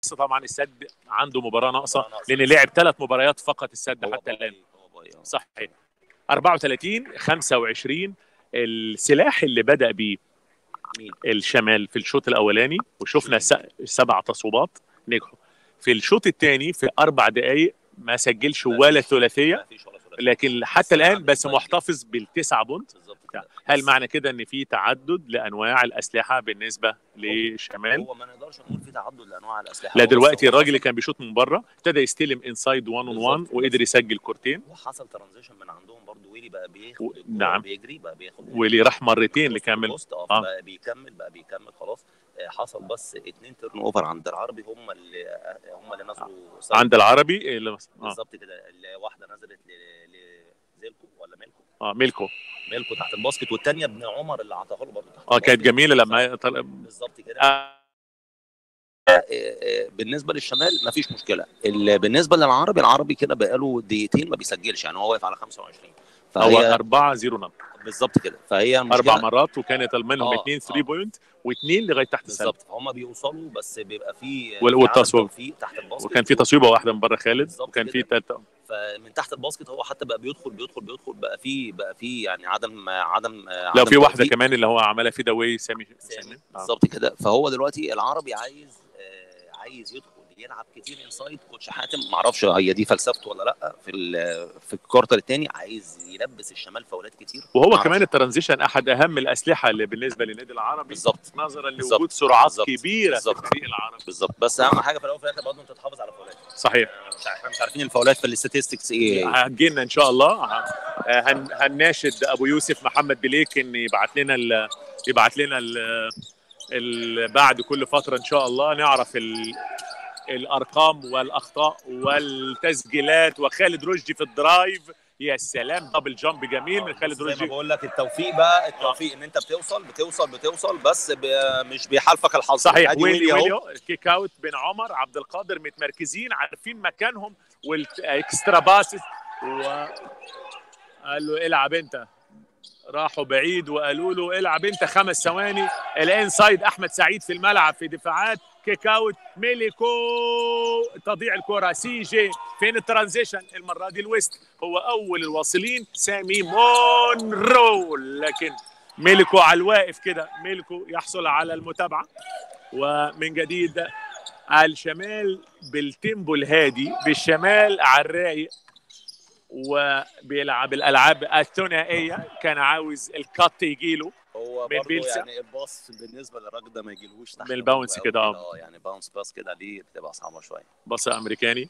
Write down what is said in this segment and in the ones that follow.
نقص طبعا السد عنده مباراه ناقصه مباراة ناقصة. لان لعب ثلاث مباريات فقط السد هو حتى باي- الان هو باي، آه. صحيح 34 25 السلاح اللي بدا بيه مين؟ الشمال في الشوط الاولاني وشفنا س- سبع تصويبات نجحوا في الشوط الثاني في اربع دقائق ما سجلش ولا ثلاثيه ما فيش ولا ثلاثي. لكن حتى الان بس محتفظ بالتسعه بونت بالظبط كده. هل معنى كده ان في تعدد لانواع الاسلحه بالنسبه للشمال هو ما نقدرش نقول في تعدد لانواع الاسلحه لا هو بس دلوقتي هو الراجل اللي حصل- كان بيشوط من بره ابتدى يستلم انسايد 1 اون 1 بالظبط. وقدر يسجل كورتين وحصل ترانزيشن من عندهم برضو ويلي بقى بياخد و- الكورة نعم. بيجري بقى بياخد واللي راح مرتين البوست لكمل البوست، اه آه. بقى بيكمل بقى بيكمل خلاص آه، حصل بس اتنين تيرن اوفر عند العربي هم اللي آه، هم اللي نزلوا سايد. عند العربي اللي اه بالظبط كده اللي واحده نزلت ل- لزيلكو ولا ميلكو اه ميلكو ميلكو تحت الباسكت والثانيه ابن عمر اللي عطاها له برضه تحت اه كانت الباسكت. جميله لما طل... بالظبط كده آه آه، آه، بالنسبه للشمال مفيش مشكله ال- بالنسبه للعربي العربي كده بقاله دقيقتين ما بيسجلش يعني هو واقف على 25 هو فهي 4 0 نمبر بالظبط كده فهي اربع المشكله مرات وكانت منهم آه، اثنين آه. 3 بوينت واثنين لغايه تحت السله بالظبط فهم بيوصلوا بس بيبقى في وال- في عدم والتصويب. توفيق تحت الباسكت وكان في تصويبه واحده من بره خالد بالظبط وكان في كده. ثالثه فمن تحت الباسكت هو حتى بقى بيدخل بيدخل بيدخل بقى في بقى في يعني عدم عدم لو عدم في واحده توفيق. كمان اللي هو عملها في داوي سامي سامي سامي آه. بالظبط كده فهو دلوقتي العربي عايز آه، عايز يدخل يلعب كتير انسايد كوتش حاتم معرفش هي دي فلسفته ولا لا في ال- في الكوارتر الثاني عايز يلبس الشمال فاولات كتير وهو معرفش. كمان الترانزيشن احد اهم الاسلحه اللي بالنسبه للنادي العربي بالظبط نظرا بالظبط. لوجود سرعات بالظبط. كبيره بالظبط. في الفريق العربي بالظبط بس اهم حاجه في الاول وفي الاخر برضه انت تحافظ على فاولات صحيح مش عارف- احنا مش عارفين الفاولات في الاستاتستكس ايه هتجينا ان شاء الله آه، هن هنناشد ابو يوسف محمد بليك ان يبعت لنا ال يبعت لنا ال ال بعد كل فتره ان شاء الله نعرف ال الارقام والاخطاء والتسجيلات وخالد رشدي في الدرايف يا سلام دبل جامب جميل من خالد زي ما رشدي بقول لك التوفيق بقى التوفيق ان انت بتوصل بتوصل بتوصل بس ب... مش بيحالفك الحظ صحيح ادي ويلي اهو ويلي كيك اوت بن عمر عبد القادر متمركزين عارفين مكانهم والاكسترا باسس و قال له العب انت راحوا بعيد وقالوا له العب انت خمس ثواني الانسايد احمد سعيد في الملعب في دفاعات كيك اوت ميليكو تضيع الكره سي جي فين الترانزيشن المره دي الويست هو اول الواصلين سامي مونرو لكن ميليكو على الواقف كده ميليكو يحصل على المتابعه ومن جديد الشمال بالتيمبو الهادي بالشمال على الرايق وبيلعب الالعاب الثنائيه كان عاوز الكات يجيله هو من برضه بيلسا. يعني الباص بالنسبه للراجل ده ما يجيلهوش تحت من الباونس أوي كده، اه. اه يعني باونس باس كده دي بتبقى صعبه شويه بص امريكاني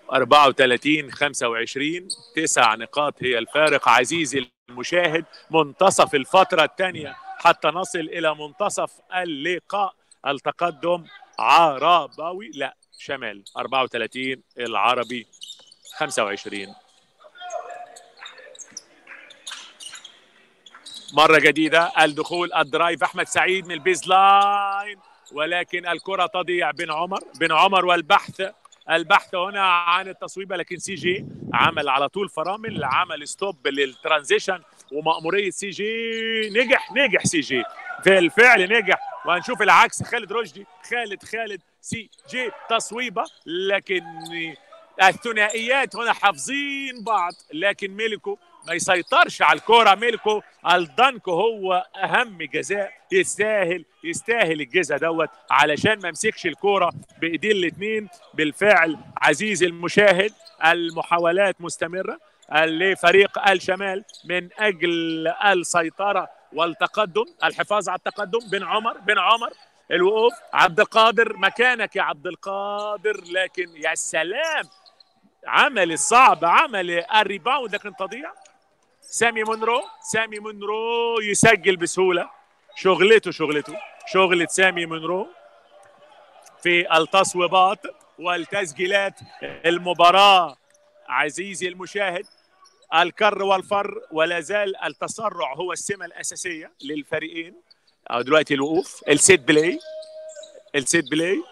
34 25 تسع نقاط هي الفارق عزيزي المشاهد منتصف الفتره الثانيه حتى نصل الى منتصف اللقاء التقدم عرباوي لا شمال 34 العربي 25 مرة جديدة الدخول الدرايف أحمد سعيد من البيز لاين ولكن الكرة تضيع بن عمر بن عمر والبحث البحث هنا عن التصويبة لكن سي جي عمل على طول فرامل عمل ستوب للترانزيشن ومأمورية سي جي نجح نجح سي جي بالفعل نجح وهنشوف العكس خالد رشدي خالد خالد سي جي تصويبة لكن الثنائيات هنا حافظين بعض لكن ميلكو ما يسيطرش على الكرة ميلكو الدنك هو أهم جزاء يستاهل يستاهل الجزاء دوت علشان ما يمسكش الكرة بإيدين الاثنين بالفعل عزيزي المشاهد المحاولات مستمرة لفريق الشمال من أجل السيطرة والتقدم الحفاظ على التقدم بن عمر بن عمر الوقوف عبد القادر مكانك يا عبد القادر لكن يا سلام عمل الصعب عمل الريباوند لكن تضيع سامي منرو سامي منرو يسجل بسهولة شغلته شغلته شغلة سامي منرو في التصويبات والتسجيلات المباراة عزيزي المشاهد الكر والفر ولا زال التسرع هو السمة الأساسية للفريقين أو دلوقتي الوقوف السيت بلاي السيت بلاي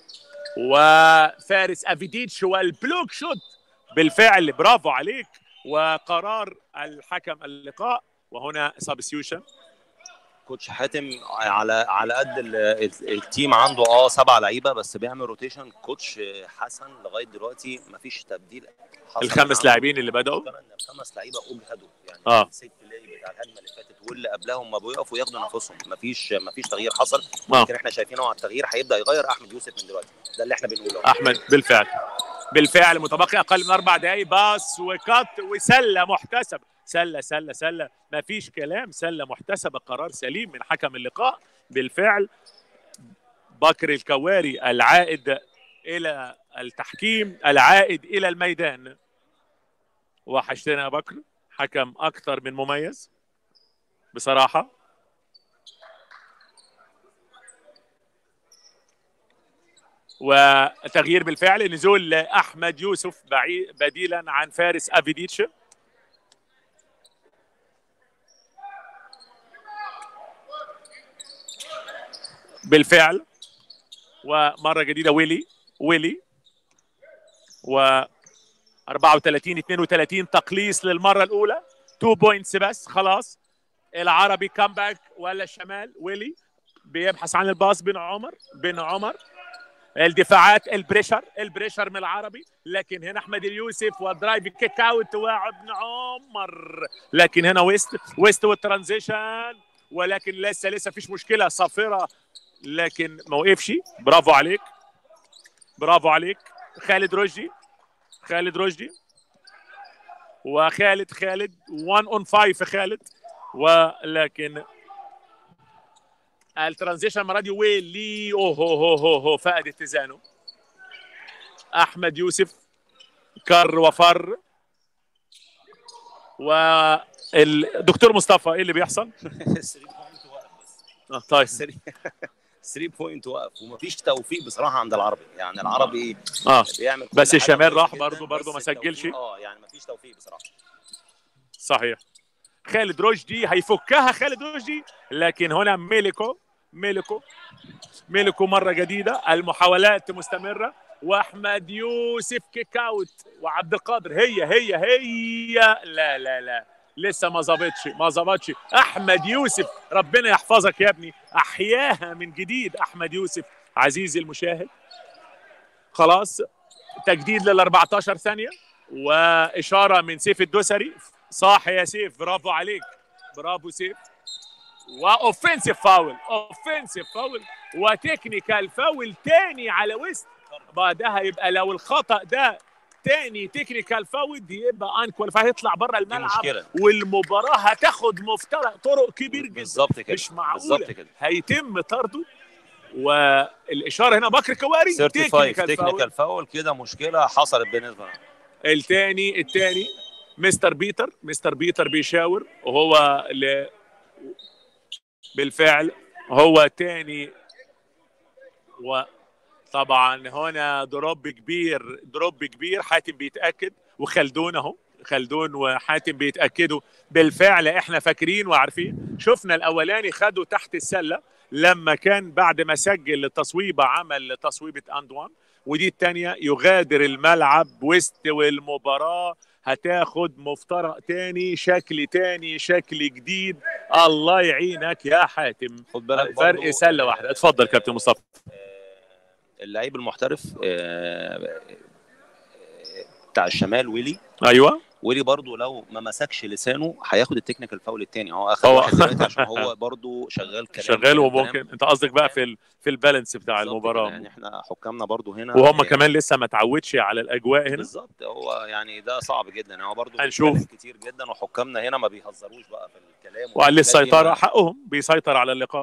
وفارس افيديتش والبلوك شوت بالفعل برافو عليك وقرار الحكم اللقاء وهنا سبستيوشن كوتش حاتم على على قد ال- ال- التيم عنده اه سبع لعيبه بس بيعمل روتيشن كوتش حسن لغايه دلوقتي ما فيش تبديل حصل الخمس عنده. لاعبين اللي بدأوا مقتنع ان الخمس لعيبه اجهدوا يعني آه. الست بلاي بتاع الهجمه اللي فاتت واللي قبلها هم بيقفوا ياخدوا نفسهم مفيش مفيش تغيير حصل آه. لكن احنا شايفينه على التغيير هيبدا يغير احمد يوسف من دلوقتي ده اللي احنا بنقوله احمد بالفعل بالفعل متبقي اقل من اربع دقائق باص وكات وسله محتسب سله سله سله ما فيش كلام سله محتسبه قرار سليم من حكم اللقاء بالفعل بكر الكواري العائد الى التحكيم العائد الى الميدان وحشتنا يا بكر حكم اكثر من مميز بصراحه وتغيير بالفعل نزول احمد يوسف بعيد بديلا عن فارس افيديتش بالفعل ومره جديده ويلي ويلي و 34 32 تقليص للمره الاولى 2 بوينتس بس خلاص العربي كامباك ولا الشمال ويلي بيبحث عن الباص بن عمر بن عمر الدفاعات البريشر البريشر من العربي لكن هنا احمد اليوسف ودرايف كيك اوت وابن عمر لكن هنا ويست ويست والترانزيشن ولكن لسه لسه فيش مشكله صافره لكن ما وقفش برافو عليك برافو عليك خالد رشدي خالد رشدي وخالد خالد 1 اون 5 خالد ولكن الترانزيشن المره دي ويلي اوه هو هو هو, هو فقد اتزانه احمد يوسف كر وفر والدكتور مصطفى ايه اللي بيحصل؟ 3 بوينت وقف بس آه طيب 3 بوينت وقف ومفيش توفيق بصراحه عند العربي يعني العربي اه بيعمل كل بس حاجة الشمال كويسة راح جداً، برضو- برضو بس ما سجلش. التوفيق- اه يعني مفيش توفيق بصراحه صحيح خالد رشدي هيفكها خالد رشدي لكن هنا ميليكو ميليكو ميليكو مره جديده المحاولات مستمره واحمد يوسف كيك اوت وعبد القادر هي هي هي لا لا لا لسه ما ظبطش ما ظبطش احمد يوسف ربنا يحفظك يا ابني احياها من جديد احمد يوسف عزيزي المشاهد خلاص تجديد لل 14 ثانيه واشاره من سيف الدوسري صح يا سيف برافو عليك برافو سيف واوفنسيف فاول اوفنسيف فاول وتكنيكال فاول تاني على ويست بعدها يبقى لو الخطا ده تاني تكنيكال فاول دي يبقى ان كواليفاي هيطلع بره دي الملعب مشكله والمباراه هتاخد مفترق طرق كبير جدا بالظبط كده مش معقوله بالظبط كده هيتم طرده والاشاره هنا بكر كواري 35 فاول. تكنيكال فاول كده مشكله حصلت بالنسبه لنا الثاني الثاني مستر بيتر مستر بيتر بيشاور وهو ل... بالفعل هو تاني وطبعا هنا دروب كبير دروب كبير حاتم بيتاكد وخلدون اهو خلدون وحاتم بيتاكدوا بالفعل احنا فاكرين وعارفين شفنا الاولاني خده تحت السله لما كان بعد ما سجل التصويبه عمل تصويبه اندوان ودي الثانيه يغادر الملعب وسط والمباراه هتاخد مفترق تاني شكل تاني شكل جديد الله يعينك يا حاتم خد بالك فرق برضو، سله واحده اتفضل كابتن مصطفى آه، اللعيب المحترف آه، بتاع الشمال ويلي ايوه ويلي برضو لو ما مسكش لسانه هياخد التكنيكال فاول الثاني هو اخد هو- واحد دلوقتي عشان هو برضو شغال كلام شغال كلام وممكن انت قصدك بقى في ال... في البالانس بتاع بالظبط كده، المباراه يعني احنا حكامنا برضو هنا وهم آه، كمان لسه ما تعودش على الاجواء هنا بالظبط هو يعني ده صعب جدا هو برضو هنشوف. بيتكلم كتير جدا وحكامنا هنا ما بيهزروش بقى في الكلام وقال والحاجات دي السيطره ما- حقهم بيسيطر على اللقاء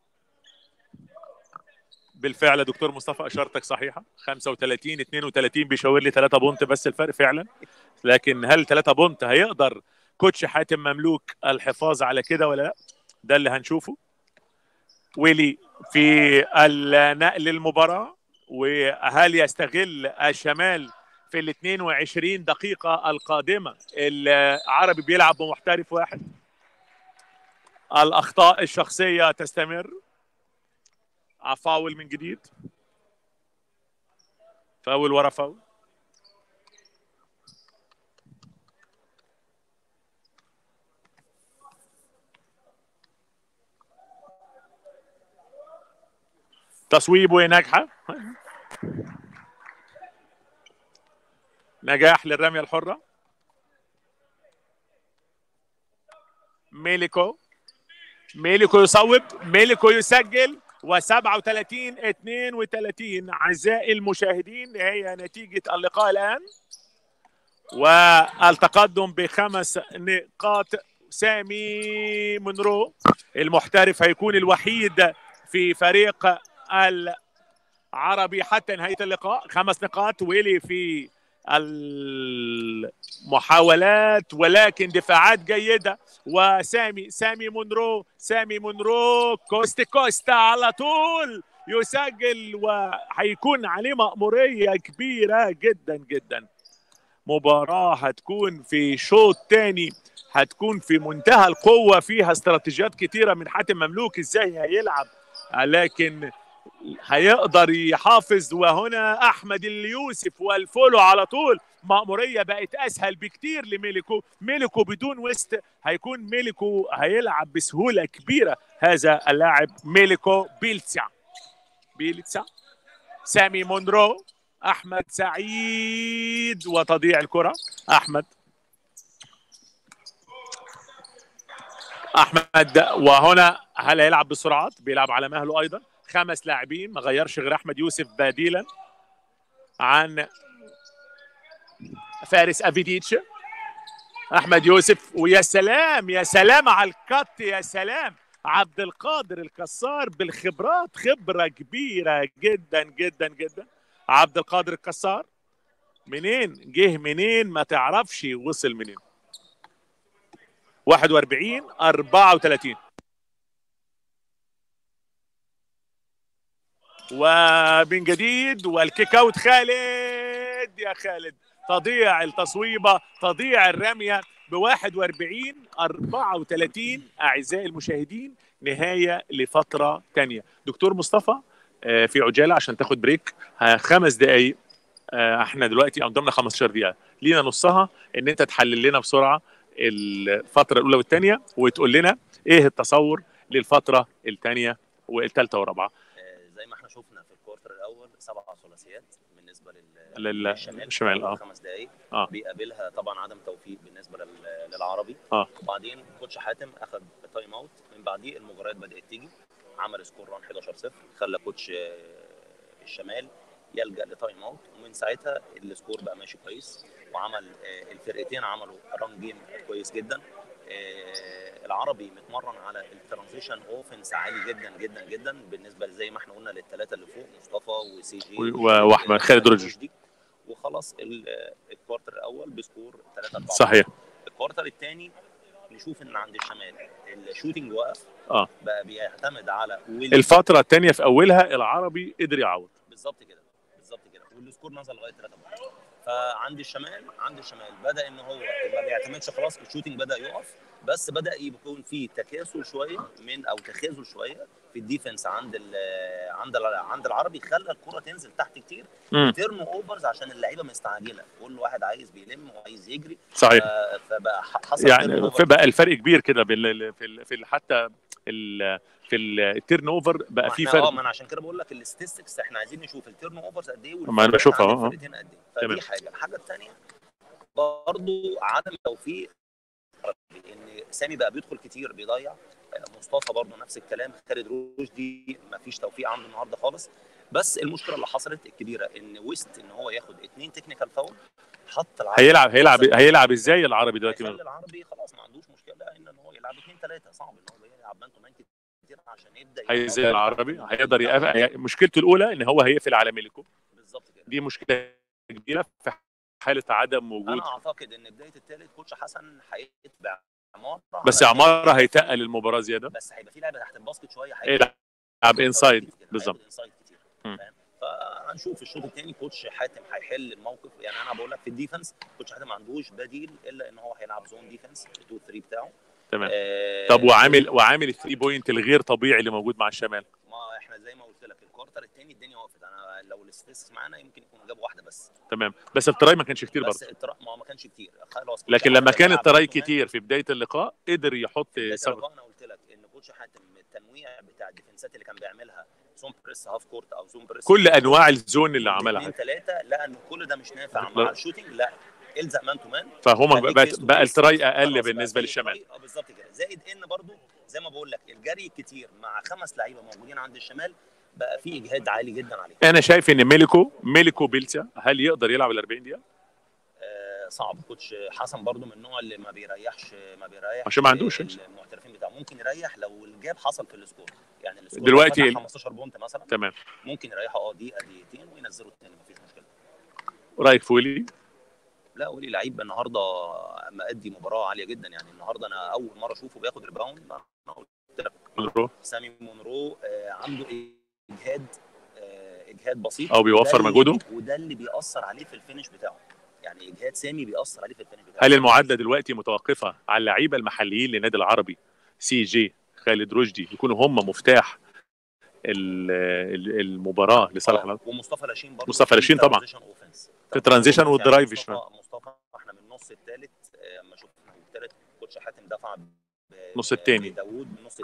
بالفعل يا دكتور مصطفى اشارتك صحيحه 35 32 بيشاور لي 3 بونت بس الفرق فعلا لكن هل 3 بونت هيقدر كوتش حاتم مملوك الحفاظ على كده ولا لا ده اللي هنشوفه ويلي في النقل المباراه وهل يستغل الشمال في ال 22 دقيقة القادمة العربي بيلعب بمحترف واحد الأخطاء الشخصية تستمر فاول من جديد فاول ورا فاول تصويبه ناجحه نجاح للرميه الحره ميليكو ميليكو يصوب ميليكو يسجل و37 32 اعزائي المشاهدين هي نتيجه اللقاء الان والتقدم بخمس نقاط سامي منرو المحترف هيكون الوحيد في فريق العربي حتى نهايه اللقاء خمس نقاط ويلي في المحاولات ولكن دفاعات جيده وسامي سامي منرو سامي منرو كوست كوستا على طول يسجل وهيكون عليه مأمورية كبيرة جدا جدا مباراة هتكون في شوط تاني هتكون في منتهى القوة فيها استراتيجيات كتيرة من حاتم مملوك ازاي هيلعب لكن هيقدر يحافظ وهنا احمد اليوسف والفولو على طول مأمورية بقت اسهل بكتير لميليكو ميليكو بدون ويست هيكون ميليكو هيلعب بسهولة كبيرة هذا اللاعب ميليكو بيلتسا بيلتسا سامي مونرو احمد سعيد وتضيع الكرة احمد احمد وهنا هل هيلعب بسرعات بيلعب على مهله ايضا خمس لاعبين ما غيرش غير احمد يوسف بديلا عن فارس افيديتش احمد يوسف ويا سلام يا سلام على الكت يا سلام عبد القادر الكسار بالخبرات خبره كبيره جدا جدا جدا عبد القادر الكسار منين جه منين ما تعرفش وصل منين 41 34 ومن جديد والكيك اوت خالد يا خالد تضيع التصويبه تضيع الرميه ب 41 34 اعزائي المشاهدين نهايه لفتره ثانيه دكتور مصطفى في عجاله عشان تاخد بريك خمس دقائق احنا دلوقتي قدامنا 15 دقيقه لينا نصها ان انت تحلل لنا بسرعه الفتره الاولى والثانيه وتقول لنا ايه التصور للفتره الثانيه والثالثه والرابعه زي ما احنا شفنا في الكوارتر الاول سبع ثلاثيات بالنسبه لل... للشمال اه خمس دقائق آه. بيقابلها طبعا عدم توفيق بالنسبه لل... للعربي اه وبعدين كوتش حاتم اخذ تايم اوت من بعديه المباريات بدات تيجي عمل سكور ران 11 0 خلى كوتش الشمال يلجا لتايم اوت ومن ساعتها السكور بقى ماشي كويس وعمل الفرقتين عملوا ران جيم كويس جدا العربي متمرن على الترانزيشن اوفنس عالي جدا جدا جدا بالنسبه زي ما احنا قلنا للثلاثه اللي فوق مصطفى وسي جي واحمد خالد رجل وخلص الكوارتر الاول بسكور 3 4 صحيح الكوارتر الثاني نشوف ان عند الشمال الشوتنج وقف اه بقى بيعتمد على الفتره الثانيه في اولها العربي قدر يعوض بالظبط كده بالظبط كده والسكور نزل لغايه 3 4 فعند الشمال عند الشمال بدا ان هو ما بيعتمدش خلاص الشوتنج بدا يقف بس بدا يكون في تكاسل شويه من او تخاذل شويه في الديفنس عند ال عند ال عند العربي خلى الكره تنزل تحت كتير تيرن اوفرز عشان اللعيبه مستعجله كل واحد عايز بيلم وعايز يجري صحيح فبقى حصل يعني فبقى الفرق كبير كده في في حتى ال في التيرن اوفر بقى في فرق اه ما انا عشان كده بقول لك الستاتستكس احنا عايزين نشوف التيرن اوفرز قد ايه ما انا بشوفها اه قد ايه فدي حاجه الحاجه الثانيه برضه عدم توفيق ان سامي بقى بيدخل كتير بيضيع مصطفى برضه نفس الكلام خالد رشدي ما فيش توفيق عنده النهارده خالص بس المشكله اللي حصلت الكبيره ان ويست ان هو ياخد اثنين تكنيكال فاول حط العربي هيلعب هيلعب هيلعب ازاي العربي دلوقتي العربي خلاص ما عندوش مشكله ان هو يلعب اثنين ثلاثه صعب ان هو يلعب مان تو مان كتير عشان يبدا هيزي العربي هيقدر يقفل مشكلته الاولى ان هو هيقفل على ميليكو بالظبط كده دي مشكله كبيره في حاله عدم وجود انا اعتقد ان بدايه الثالث كوتش حسن هيتبع عماره بس عماره هيتقل المباراه زياده بس هيبقى في لعبه تحت الباسكت شويه هيلعب انسايد بالظبط انسايد كتير فهنشوف الشوط الثاني كوتش حاتم هيحل الموقف يعني انا بقول لك في الديفنس كوتش حاتم ما عندوش بديل الا ان هو هيلعب زون ديفنس 2 3 بتاعه تمام آه طب وعامل وعامل الثري بوينت الغير طبيعي اللي موجود مع الشمال ما احنا زي ما قلت لك الكوارتر الثاني الدنيا وقفت انا لو الاستاتستكس معانا يمكن يكون جاب واحده بس تمام بس التراي ما كانش كتير بس برضه التراي ما ما كانش كتير خلاص لكن لما كان التراي كتير في بدايه اللقاء قدر يحط بدايه اللقاء انا قلت لك ان كوتش حاتم التنويع بتاع الديفنسات اللي كان بيعملها زون بريس هاف كورت او زون بريس كل انواع الزون اللي عملها اثنين ثلاثه لقى ان كل ده مش نافع مع الشوتنج لا الزق مان تو مان فهم خليك بقى, face to بقى face. التراي اقل خلاص بالنسبه بقى في للشمال تراي- اه بالظبط كده زائد ان برضو زي ما بقول لك الجري الكتير مع خمس لعيبه موجودين عند الشمال بقى في اجهاد عالي جدا عليه انا شايف ان ميليكو ميليكو بيلسا هل يقدر يلعب ال 40 دقيقه آه، صعب كوتش حسن برضو من النوع اللي ما بيريحش ما بيريح عشان ما عندوش. المحترفين بتاعه ممكن يريح لو الجاب حصل في السكور يعني السكور دلوقتي لو ال- فتح 15 بونت مثلا تمام ممكن يريحه اه دقيقه دقيقتين وينزلوا التاني مفيش مشكله رايك في ويلي لا ولي لعيب النهارده مأدي مباراه عاليه جدا يعني النهارده انا اول مره اشوفه بياخد ريباوند انا قلت لك مونرو سامي مونرو آه، عنده اجهاد آه، اجهاد بسيط أو بيوفر وده اللي- مجهوده؟ وده اللي بيأثر عليه في الفينش بتاعه يعني اجهاد سامي بيأثر عليه في الفينش بتاعه هل المعادله دلوقتي متوقفه على اللعيبه المحليين للنادي العربي سي جي خالد رشدي يكونوا هم مفتاح ال- ال- المباراه لصالح آه، العرب؟ ومصطفى لاشين برضه مصطفى لاشين طبعا. في الترانزيشن والدرايف مصطفى, شمال. مصطفى احنا من النص الثالث اما شفنا الثالث كوتش حاتم دفع ب- النص التاني. داوود النص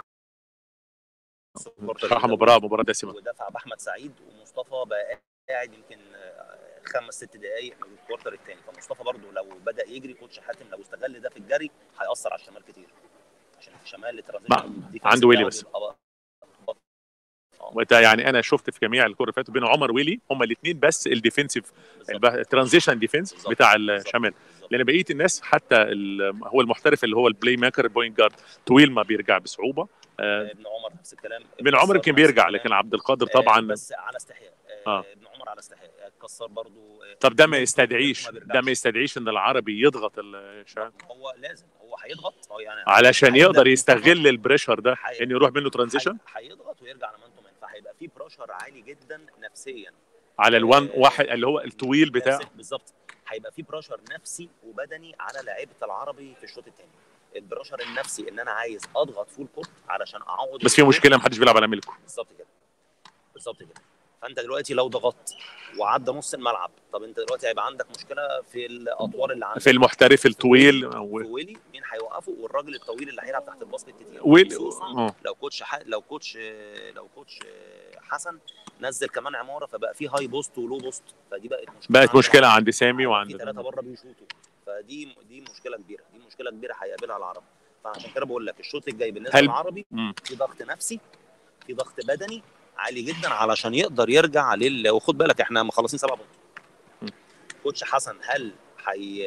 بصراحه مباراه مباراه دسمه ودفع باحمد سعيد ومصطفى بقى قاعد يمكن آه، خمس ست دقائق من الكوارتر الثاني فمصطفى برضو لو بدا يجري كوتش حاتم لو استغل ده في الجري هياثر على الشمال كتير عشان في الشمال الترانزيشن defense عنده ويلي بتاعه بس. بيبقى بط- آه، وده يعني انا شفت في جميع الكور اللي فاتوا بين عمر ويلي هم الاثنين بس الديفنسيف بالظبط. الترانزيشن ديفنس بالظبط. بتاع بالظبط. الشمال بالظبط. لان بقيه الناس حتى ال- هو المحترف اللي هو البلاي ميكر البوينت جارد طويل ما بيرجع بصعوبه آه، ابن عمر نفس الكلام بن عمر يمكن نفس بيرجع الكلام. لكن عبد القادر آه، طبعا بس على استحياء آه. آه. ابن عمر على استحياء كسار برضو آه، طب ده ما ممكن- يستدعيش ممكن ده ما بيرجعش. يستدعيش ان العربي يضغط الشمال هو لازم هو هيضغط هو يعني علشان هيبدأ يقدر من يستغل البريشر ده هي- ان يروح منه ترانزيشن هي- هيضغط ويرجع لمان تو مان فهيبقى في بريشر عالي جدا نفسيا على الوان آه، واحد اللي هو الطويل بتاع آسف، بالظبط هيبقى في بريشر نفسي وبدني على لعيبه العربي في الشوط الثاني البريشر النفسي ان انا عايز اضغط فول كورت علشان اعوض بس في مشكله محدش بيلعب على ملكه بالظبط كده بالظبط كده فانت دلوقتي لو ضغطت وعدى نص الملعب طب انت دلوقتي هيبقى عندك مشكله في الاطوال اللي عندك في المحترف الطويل في و- ويلي مين هيوقفه والراجل الطويل اللي هيلعب تحت الباسكت كتير ويل خصوصاً آه. لو كوتش ح... لو كوتش لو كوتش حسن نزل كمان عماره فبقى في هاي بوست ولو بوست فدي بقت مشكله بقت عندنا. مشكله عند سامي في وعند ثلاثه بره بيشوطوا فدي دي مشكله كبيره دي مشكله كبيره هيقابلها العرب فعشان كده بقول لك الشوط الجاي بالنسبه هل- للعربي مم. في ضغط نفسي في ضغط بدني عالي جدا علشان يقدر يرجع لل وخد بالك احنا مخلصين سبعه بونت م. كوتش حسن هل حي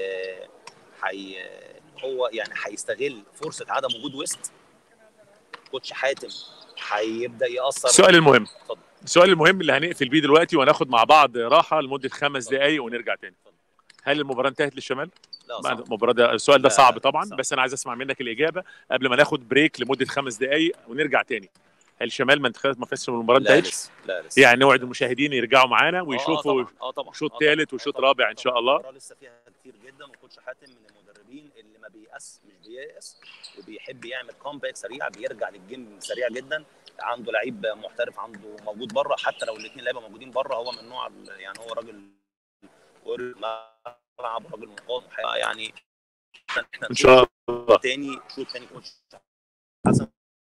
حي هو يعني هيستغل فرصه عدم وجود ويست كوتش حاتم هيبدا ياثر السؤال المهم اتفضل. السؤال المهم اللي هنقفل بيه دلوقتي وهناخد مع بعض راحه لمده خمس اتفضل. دقائق ونرجع تاني اتفضل. هل المباراه انتهت للشمال؟ لا بعد صعب. المباراه ده السؤال ده لا، صعب طبعا صعب. بس انا عايز اسمع منك الاجابه قبل ما ناخد بريك لمده خمس دقائق ونرجع تاني هل الشمال ما انتخبت ما فازش المباراه لا انتهت؟ لسه لا لسه يعني نوعد المشاهدين يرجعوا معانا آه، ويشوفوا طبعاً. اه طبعا شوط آه طبعاً. ثالث وشوط آه طبعاً. رابع ان شاء الله المباراة لسه فيها كتير جدا وكوتش حاتم من المدربين اللي ما بيأس مش بييأس وبيحب يعمل كومباك سريع بيرجع للجيم سريع جدا عنده لعيب محترف عنده موجود بره حتى لو الاثنين لعيبه موجودين بره هو من نوع ال- يعني هو راجل وري ملعب راجل مقاوم يعني احنا ان شاء الله تاني شوط تاني كوتش حسن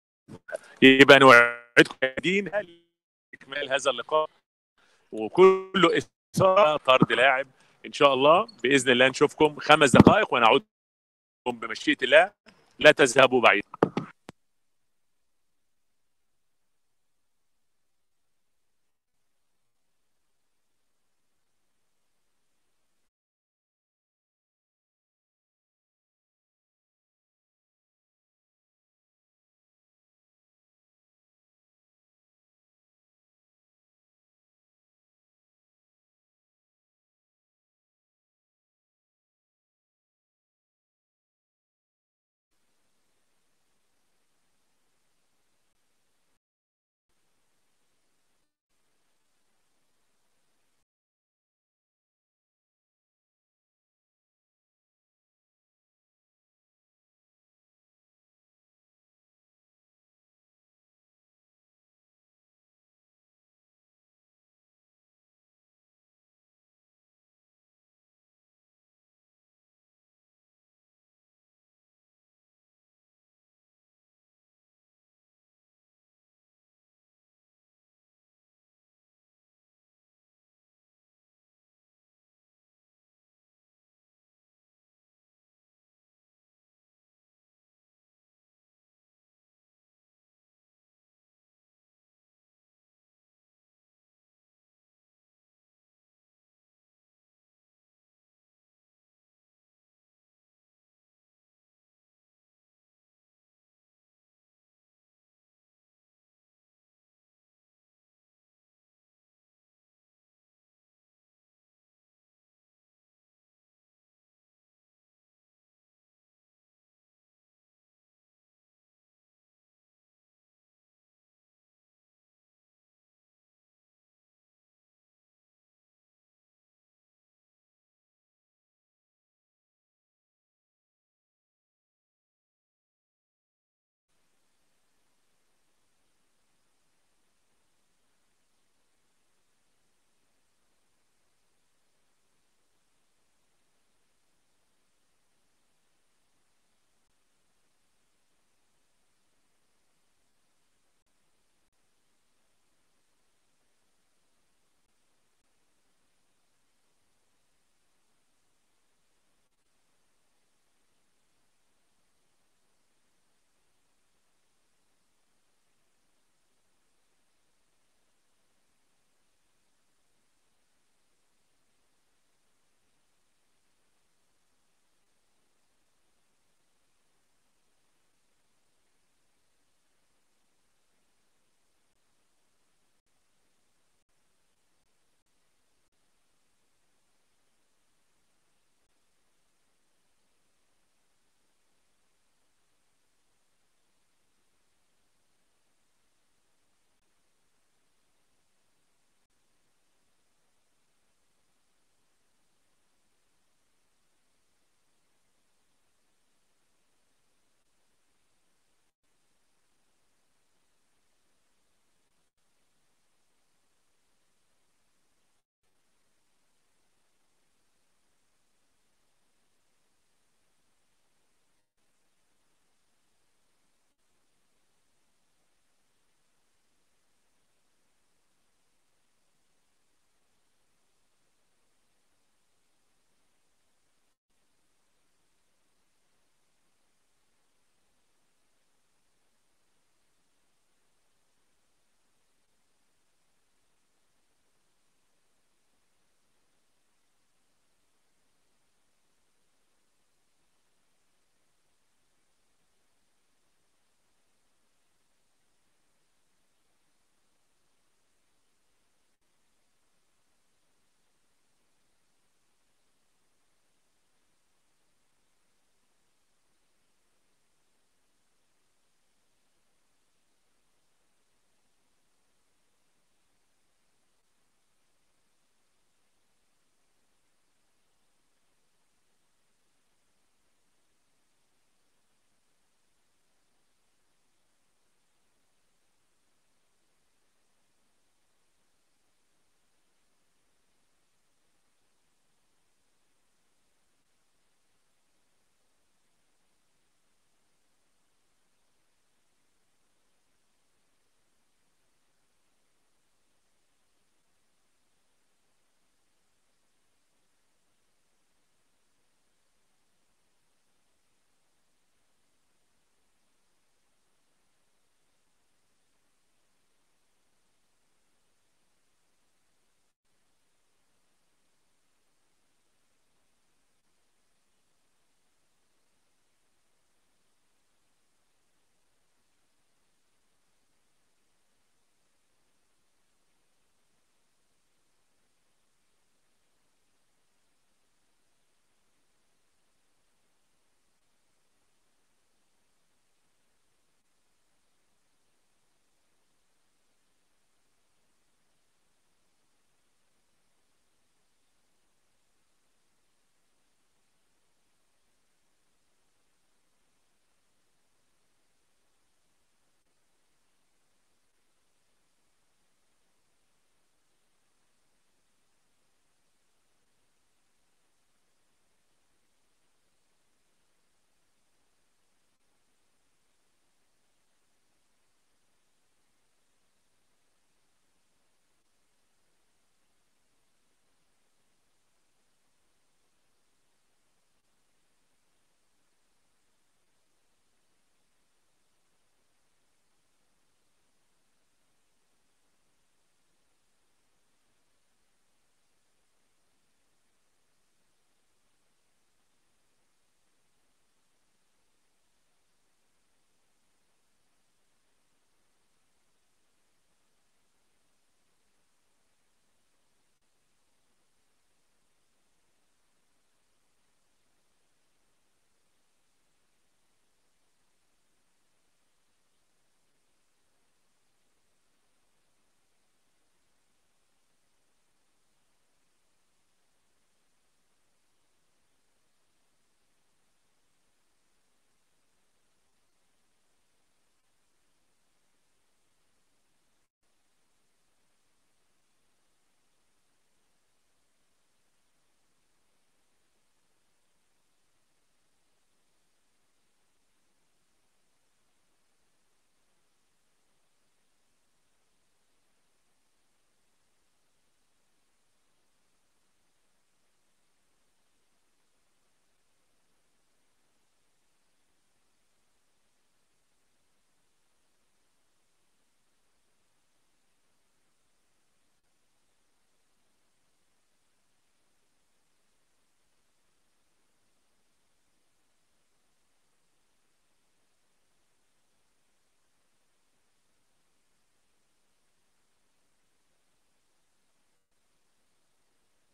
يبقى نوعدكم مشاهدين هل اكمال هذا اللقاء وكله اثاره طرد لاعب ان شاء الله باذن الله نشوفكم خمس دقائق ونعود بمشيئه الله لا تذهبوا بعيد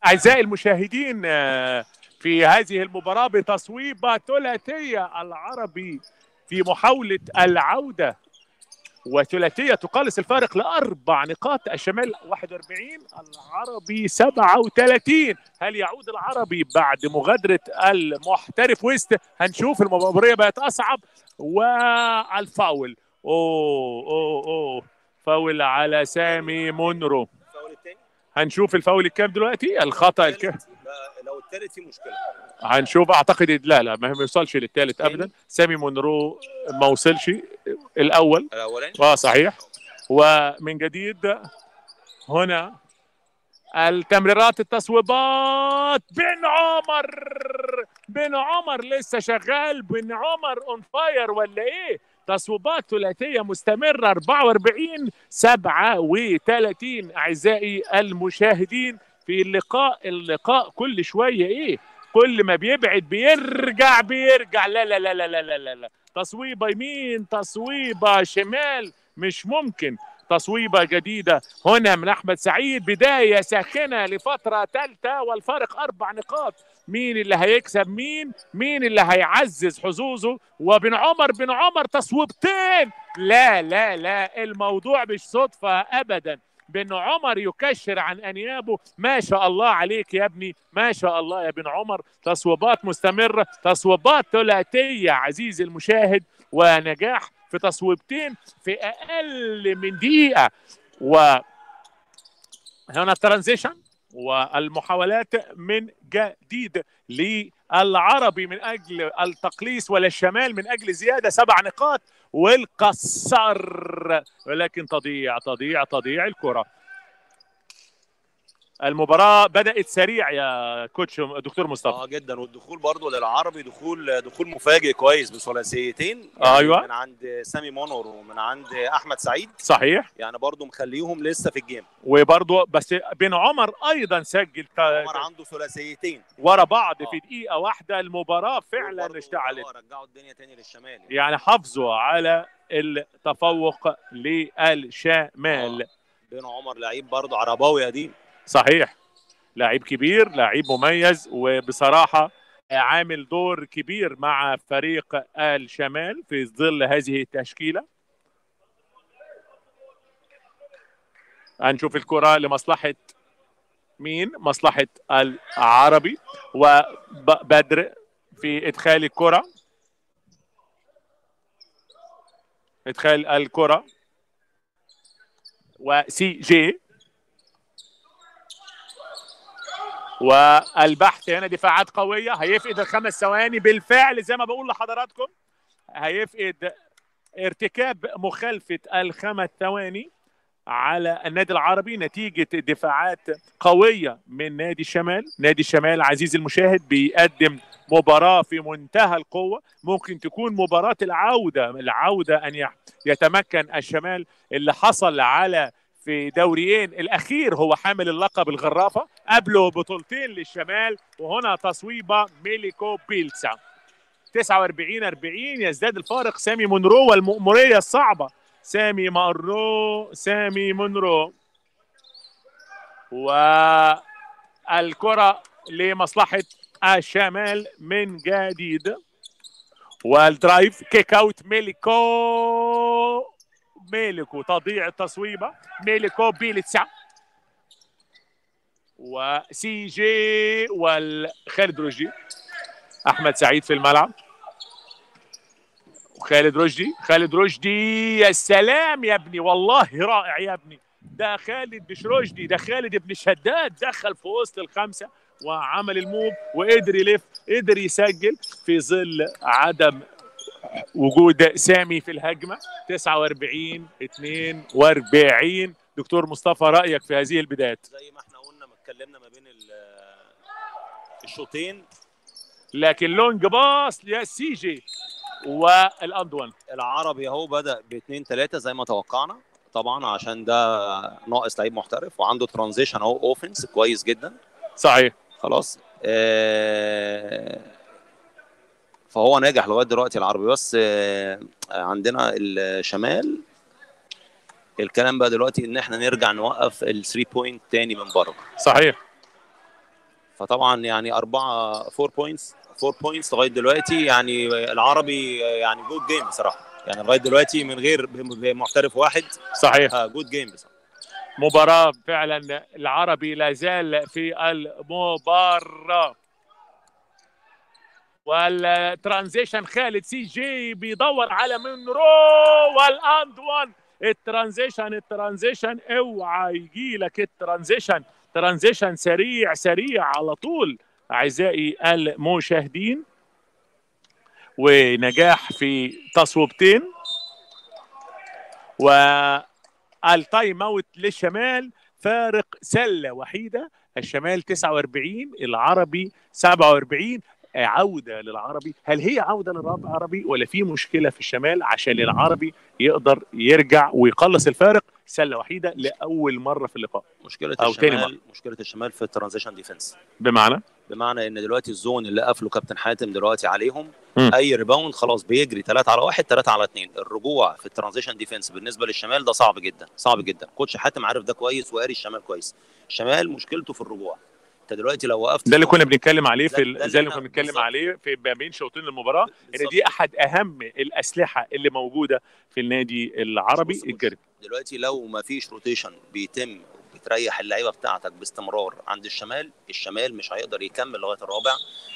اعزائي المشاهدين آه، في هذه المباراه بتصويبه ثلاثيه العربي في محاوله العوده وثلاثيه تقلص الفارق لاربع نقاط الشمال 41 العربي 37 هل يعود العربي بعد مغادره المحترف ويست هنشوف المباراه بقت اصعب والفاول اوه اوه اوه فاول على سامي مونرو الفاول الثاني هنشوف الفاول الكام دلوقتي الخطا الكام لو الثالث في مشكله هنشوف اعتقد لا لا ما يوصلش للثالث ابدا سامي مونرو ما وصلش الاول الاولاني اه صحيح ومن جديد هنا التمريرات التصويبات بن عمر بن عمر لسه شغال بن عمر اون فاير ولا ايه تصويبات ثلاثيه مستمره 44 37 اعزائي المشاهدين في اللقاء اللقاء كل شويه ايه كل ما بيبعد بيرجع بيرجع لا لا لا لا لا لا لا, لا. تصويبه يمين تصويبه شمال مش ممكن تصويبه جديده هنا من احمد سعيد بدايه ساخنه لفتره ثالثه والفارق اربع نقاط مين اللي هيكسب مين مين اللي هيعزز حظوظه وبن عمر بن عمر تصويبتين لا لا لا الموضوع مش صدفه ابدا بن عمر يكشر عن انيابه ما شاء الله عليك يا ابني ما شاء الله يا بن عمر تصويبات مستمره تصويبات ثلاثيه عزيزي المشاهد ونجاح في تصويبتين في اقل من دقيقه و هنا الترانزيشن والمحاولات من جديد للعربي من اجل التقليص وللشمال من اجل زياده سبع نقاط والقصر ولكن تضيع تضيع تضيع الكره المباراة بدأت سريع يا كوتش دكتور مصطفى اه جدا والدخول برضو للعربي دخول دخول مفاجئ كويس بثلاثيتين أيوة. من عند سامي مونور ومن عند احمد سعيد صحيح يعني برضو مخليهم لسه في الجيم وبرضه بس بن عمر ايضا سجل ت- عمر عنده ثلاثيتين ورا بعض آه. في دقيقة واحدة المباراة فعلا وبرضو اشتعلت آه، رجعوا الدنيا تاني للشمال يعني حافظوا على التفوق للشمال بين عمر لعيب برضو عرباوي قديم صحيح لاعب كبير لاعب مميز وبصراحة عامل دور كبير مع فريق الشمال في ظل هذه التشكيلة هنشوف الكرة لمصلحة مين مصلحة العربي وبدر في إدخال الكرة إدخال الكرة وسي جي والبحث هنا دفاعات قويه هيفقد الخمس ثواني بالفعل زي ما بقول لحضراتكم هيفقد ارتكاب مخالفه الخمس ثواني على النادي العربي نتيجه دفاعات قويه من نادي الشمال نادي الشمال عزيز المشاهد بيقدم مباراه في منتهى القوه ممكن تكون مباراه العوده العوده ان يح- يتمكن الشمال اللي حصل على في دوريين الاخير هو حامل اللقب الغرافه قبله بطولتين للشمال وهنا تصويبه ميليكو بيلسا 49 40 يزداد الفارق سامي مونرو والمأمورية الصعبة سامي مونرو سامي مونرو والكرة لمصلحة الشمال من جديد والدرايف كيك اوت ميليكو ميليكو تضيع التصويبة ميليكو بيلتسا وسي جي والخالد رشدي احمد سعيد في الملعب وخالد رشدي خالد رشدي يا سلام يا ابني والله رائع يا ابني ده خالد مش رشدي ده خالد ابن شداد دخل في وسط الخمسه وعمل الموب وقدر يلف قدر يسجل في ظل عدم وجود سامي في الهجمه 49 42 دكتور مصطفى رايك في هذه البدايات زي ما احنا قلنا ما اتكلمنا ما بين ال- الشوطين لكن لونج باص يا سي جي والاندوان العربي اهو بدا باثنين ثلاثه زي ما توقعنا طبعا عشان ده ناقص لعيب محترف وعنده ترانزيشن اهو اوفنس كويس جدا صحيح خلاص آه، فهو ناجح لغايه دلوقتي العربي بس آه، عندنا الشمال الكلام بقى دلوقتي ان احنا نرجع نوقف الثري بوينت تاني من بره صحيح فطبعا يعني اربعه 4 بوينتس 4 بوينتس لغايه دلوقتي يعني العربي يعني جود جيم بصراحه يعني لغايه دلوقتي من غير محترف واحد صحيح جود جيم بصراحه مباراة فعلا العربي لا زال في المباراة والترانزيشن خالد سي جي بيدور على منرو والاند وان الترانزيشن الترانزيشن اوعى يجي لك الترانزيشن ترانزيشن سريع سريع على طول اعزائي المشاهدين ونجاح في تصويبتين والتايم اوت للشمال فارق سله وحيده الشمال 49 العربي 47 عوده للعربي هل هي عوده للعربي ولا في مشكله في الشمال عشان العربي يقدر يرجع ويقلص الفارق سله وحيده لاول مره في اللقاء مشكله أو تاني الشمال مشكله الشمال في الترانزيشن ديفense بمعنى بمعنى ان دلوقتي الزون اللي قافله كابتن حاتم دلوقتي عليهم مم. اي ريباوند خلاص بيجري 3 على 1 3 على 2 الرجوع في الترانزيشن ديفense بالنسبه للشمال ده صعب جدا صعب جدا كوتش حاتم عارف ده كويس وقاري الشمال كويس الشمال مشكلته في الرجوع انت دلوقتي لو وقفت ده اللي كنا بنتكلم عليه في ده- ال- ده اللي زي اللي احنا كنا بنتكلم بالظبط. عليه في ما بين شوطين المباراه ان بالظبط. دي احد اهم الاسلحه اللي موجوده في النادي العربي بص- بص. الجري دلوقتي لو ما فيش روتيشن بيتم بتريح اللعيبه بتاعتك باستمرار عند الشمال الشمال مش هيقدر يكمل لغايه الرابع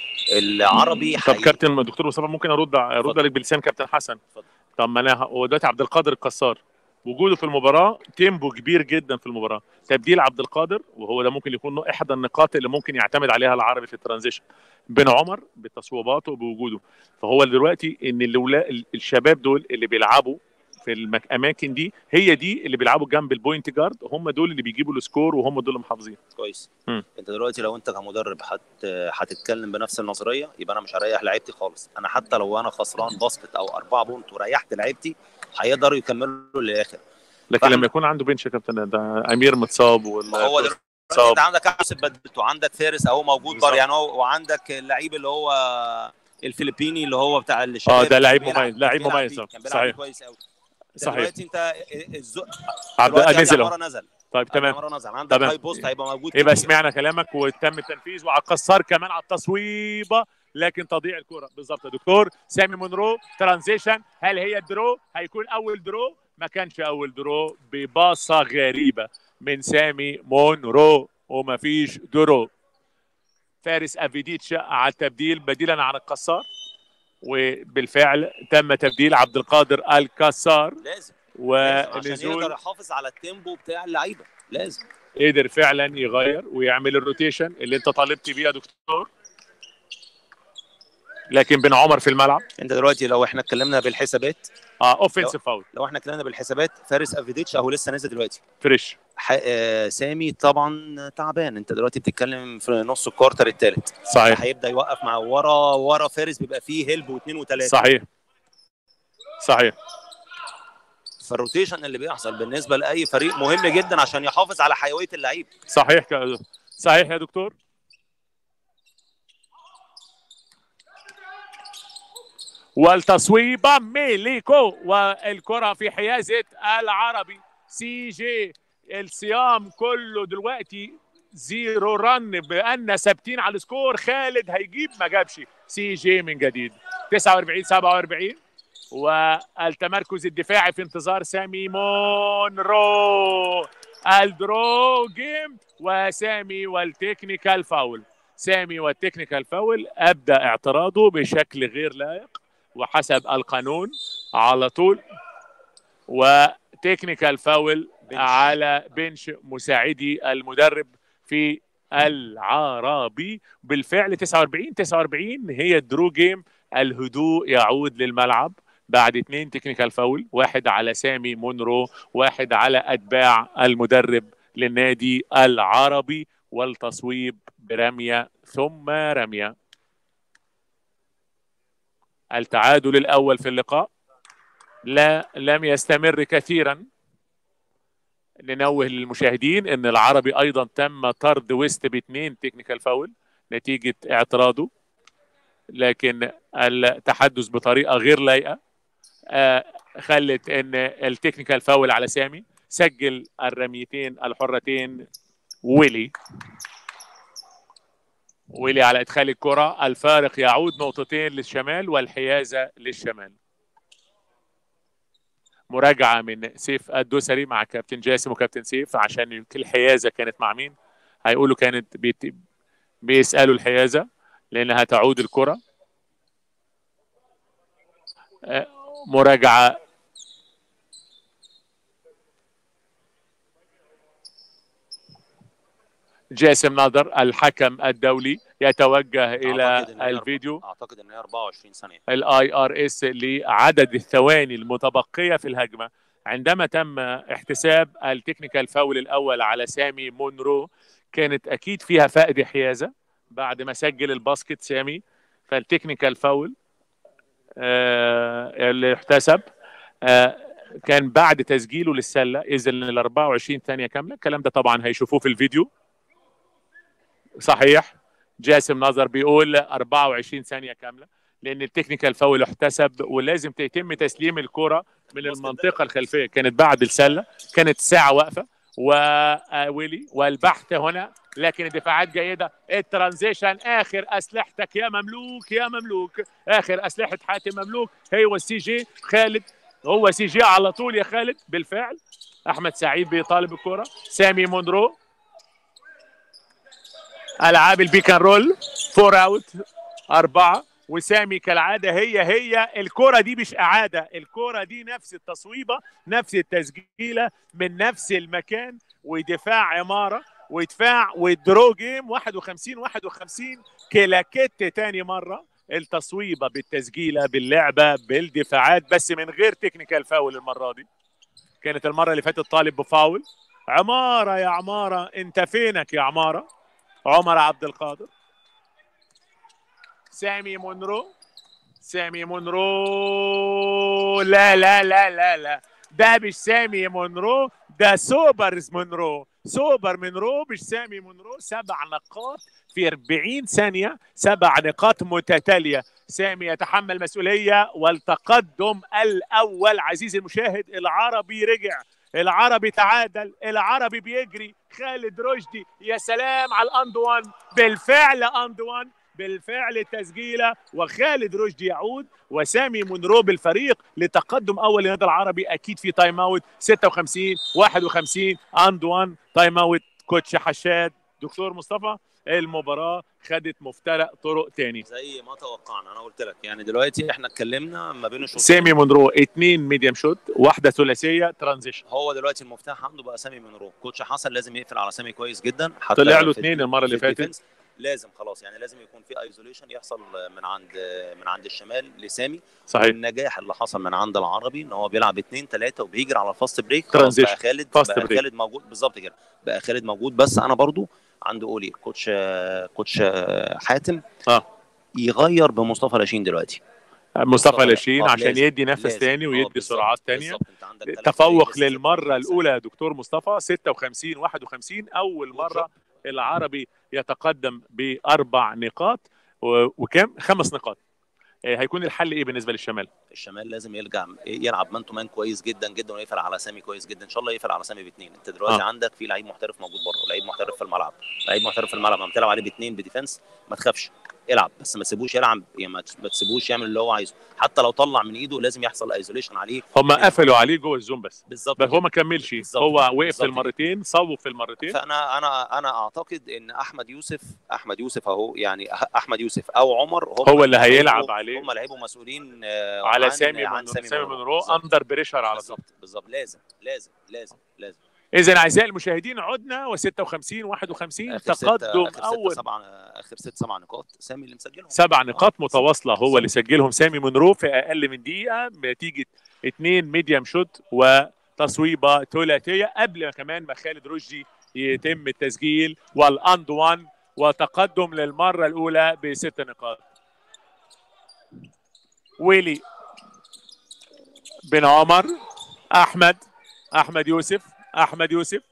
العربي طب حي- كابتن دكتور مصطفى ممكن ارد ارد اتفضل. عليك بلسان كابتن حسن اتفضل. طب ما انا هو دلوقتي عبد القادر القصار وجوده في المباراه تيمبو كبير جدا في المباراه تبديل عبد القادر وهو ده ممكن يكون احدى النقاط اللي ممكن يعتمد عليها العربي في الترانزيشن بن عمر بتصويباته وبوجوده فهو دلوقتي ان اللولا الشباب دول اللي بيلعبوا في الاماكن دي هي دي اللي بيلعبوا جنب البوينت جارد هم دول اللي بيجيبوا السكور وهم دول اللي محافظين كويس مم. انت دلوقتي لو انت كمدرب هت هتتكلم بنفس النظريه يبقى انا مش هريح لعيبتي خالص انا حتى لو انا خسران باسكت او أربعة بونت وريحت لعيبتي هيقدروا يكملوا للاخر لكن فاحنا- لما يكون عنده بنش يا كابتن ده امير متصاب ما هو ولا دلوقتي متصاب انت عندك يوسف بدلته عندك فارس اهو موجود بالظبط. بره يعني هو وعندك اللعيب اللي هو الفلبيني اللي هو بتاع الشباب اه ده كان لعيب بيلعب- مميز لعيب بيلعب مميز فيه، كان بيلعب صحيح فيه كويس قوي صحيح دلوقتي انت الزق عبد دلوقتي نزل اهو عمارة نزل طيب تمام عمارة نزل عندك تمام. هاي بوست هيبقى موجود يبقى كتير. سمعنا كلامك وتم التنفيذ وعلى القصار كمان على التصويبه لكن تضيع الكره بالظبط يا دكتور سامي مونرو ترانزيشن هل هي درو هيكون اول درو ما كانش اول درو بباصه غريبه من سامي مونرو وما فيش درو فارس افيديتش على التبديل بديلا عن القصار وبالفعل تم تبديل عبد القادر الكسار لازم لازم عشان ونزول يقدر يحافظ على التيمبو بتاع اللعيبه لازم قدر فعلا يغير ويعمل الروتيشن اللي انت طالبت بيه يا دكتور لكن بن عمر في الملعب انت دلوقتي لو احنا اتكلمنا بالحسابات اه اوفنسيف فاول لو احنا اتكلمنا بالحسابات فارس افيديتش اهو لسه نازل دلوقتي فريش ح... آه سامي طبعا تعبان انت دلوقتي بتتكلم في نص الكوارتر الثالث صحيح هيبدا يوقف مع ورا ورا فارس بيبقى فيه هيلب واثنين وثلاثه صحيح صحيح فالروتيشن اللي بيحصل بالنسبه لاي فريق مهم جدا عشان يحافظ على حيويه اللعيب صحيح ك... صحيح يا دكتور والتصويبه ميليكو والكره في حيازه العربي سي جي الصيام كله دلوقتي زيرو رن بان ثابتين على السكور خالد هيجيب ما جابش سي جي من جديد 49 47 والتمركز الدفاعي في انتظار سامي مونرو الدرو جيم وسامي والتكنيكال فاول سامي والتكنيكال فاول ابدا اعتراضه بشكل غير لائق وحسب القانون على طول وتكنيكال فاول بنش. على بنش مساعدي المدرب في العربي بالفعل 49 49 هي الدرو جيم الهدوء يعود للملعب بعد اثنين تكنيكال فاول واحد على سامي مونرو واحد على اتباع المدرب للنادي العربي والتصويب برميه ثم رميه التعادل الاول في اللقاء لا لم يستمر كثيرا ننوه للمشاهدين ان العربي ايضا تم طرد ويست باثنين تكنيكال فاول نتيجه اعتراضه لكن التحدث بطريقه غير لايقه آه، خلت ان التكنيكال فاول على سامي سجل الرميتين الحرتين ويلي ويلي على ادخال الكره الفارق يعود نقطتين للشمال والحيازه للشمال مراجعه من سيف الدوسري مع كابتن جاسم وكابتن سيف عشان الحيازه كانت مع مين هيقولوا كانت بيت... بيسالوا الحيازه لانها تعود الكره آه، مراجعه جاسم ناظر الحكم الدولي يتوجه الى أعتقد إن هي الفيديو اعتقد ان هي 24 ثانيه الاي ار اس لعدد الثواني المتبقيه في الهجمه عندما تم احتساب التكنيكال فاول الاول على سامي مونرو كانت اكيد فيها فائده حيازه بعد ما سجل الباسكت سامي فالتكنيكال فاول آه اللي احتسب آه كان بعد تسجيله للسله اذا ال 24 ثانيه كامله الكلام ده طبعا هيشوفوه في الفيديو صحيح جاسم نظر بيقول 24 ثانيه كامله لان التكنيكال فاول احتسب ولازم يتم تسليم الكره من المنطقه الخلفيه كانت بعد السله كانت ساعه واقفه وويلي والبحث هنا لكن الدفاعات جيده الترانزيشن اخر اسلحتك يا مملوك يا مملوك اخر اسلحه حاتم مملوك هي والسي جي خالد هو سي جي على طول يا خالد بالفعل احمد سعيد بيطالب الكره سامي مونرو العاب البيك اند رول فور اوت اربعه وسامي كالعاده هي هي الكره دي مش اعاده الكره دي نفس التصويبه نفس التسجيله من نفس المكان ودفاع عماره ودفاع ودرو جيم 51 51 كلاكيت تاني مره التصويبه بالتسجيله باللعبه بالدفاعات بس من غير تكنيكال فاول المره دي كانت المره اللي فاتت طالب بفاول عماره يا عماره انت فينك يا عماره عمر عبد القادر سامي مونرو سامي مونرو لا لا لا لا لا ده مش سامي مونرو ده سوبر مونرو سوبر مونرو مش سامي مونرو سبع نقاط في 40 ثانية سبع نقاط متتالية سامي يتحمل مسؤولية والتقدم الأول عزيزي المشاهد العربي رجع العربي تعادل العربي بيجري خالد رشدي يا سلام على الاندوان بالفعل اندوان بالفعل تسجيله وخالد رشدي يعود وسامي منرو بالفريق لتقدم اول للنادي العربي اكيد في تايم اوت 56 51 اندوان تايم اوت كوتش حشاد دكتور مصطفى المباراه خدت مفترق طرق تاني زي ما توقعنا انا قلت لك يعني دلوقتي احنا اتكلمنا ما بين الشوطين سامي منرو اثنين ميديم شوت واحده ثلاثيه ترانزيشن هو دلوقتي المفتاح عنده بقى سامي منرو كوتش حسن لازم يقفل على سامي كويس جدا حتى طلع له في اثنين ال- المره اللي في فاتت الديفنس لازم خلاص يعني لازم يكون في ايزوليشن يحصل من عند من عند الشمال لسامي صحيح النجاح اللي حصل من عند العربي ان هو بيلعب اثنين ثلاثه وبيجري على الفاست بريك Transition. خلاص بقى خالد Fast بقى break. خالد موجود بالظبط كده بقى خالد موجود بس انا برضو عند قولي كوتش كوتش حاتم اه يغير بمصطفى لاشين دلوقتي مصطفى لاشين آه، عشان لازم. يدي نفس لازم. تاني آه، ويدي بالظبط، سرعات تانية بالظبط. انت عندك ثلاث تفوق فريق لسه للمرة 56 الأولى يا دكتور مصطفى 56 51 أول مرة العربي يتقدم بأربع نقاط و- وكم؟ خمس نقاط آه، هيكون الحل إيه بالنسبة للشمال؟ الشمال لازم يرجع يلعب مان تو مان كويس جدا جدا ويقفل على سامي كويس جدا ان شاء الله يقفل على سامي باثنين انت دلوقتي آه. آه. عندك في لعيب محترف موجود بره لعيب محترف في الملعب لعيب محترف في الملعب لما بتلعب عليه باثنين بديفنس ما تخافش العب بس ما تسيبوش يلعب يعني ما ما تسيبوش يعمل اللي هو عايزه حتى لو طلع من ايده لازم يحصل ايزوليشن عليه هم قفلوا عليه جوه الزوم بس بالظبط بس كده. هو ما كملش بالظبط. هو وقف بالظبط في المرتين صوب في المرتين فانا انا انا اعتقد ان احمد يوسف احمد يوسف اهو يعني أح- احمد يوسف او عمر هم هو اللي هيبقوا- هيلعب عليه. هم اللي هيبقوا مسؤولين آه، على عن- سامي عن من سامي منرو. منرو بالظبط. اندر بريشر على طول بالظبط بالظبط لازم لازم لازم لازم اذا اعزائي المشاهدين عدنا و56 51 اخر ستة تقدم اخر اول ستة سبعة اخر ست سبع نقاط سامي اللي مسجلهم سبع نقاط آه، متواصله هو اللي سجلهم سامي منرو في اقل من دقيقه بنتيجه اثنين ميديم شوت وتصويبه ثلاثيه قبل ما كمان ما خالد رشدي يتم التسجيل والاند وان وتقدم للمره الاولى بست نقاط ويلي بن عمر احمد احمد يوسف احمد يوسف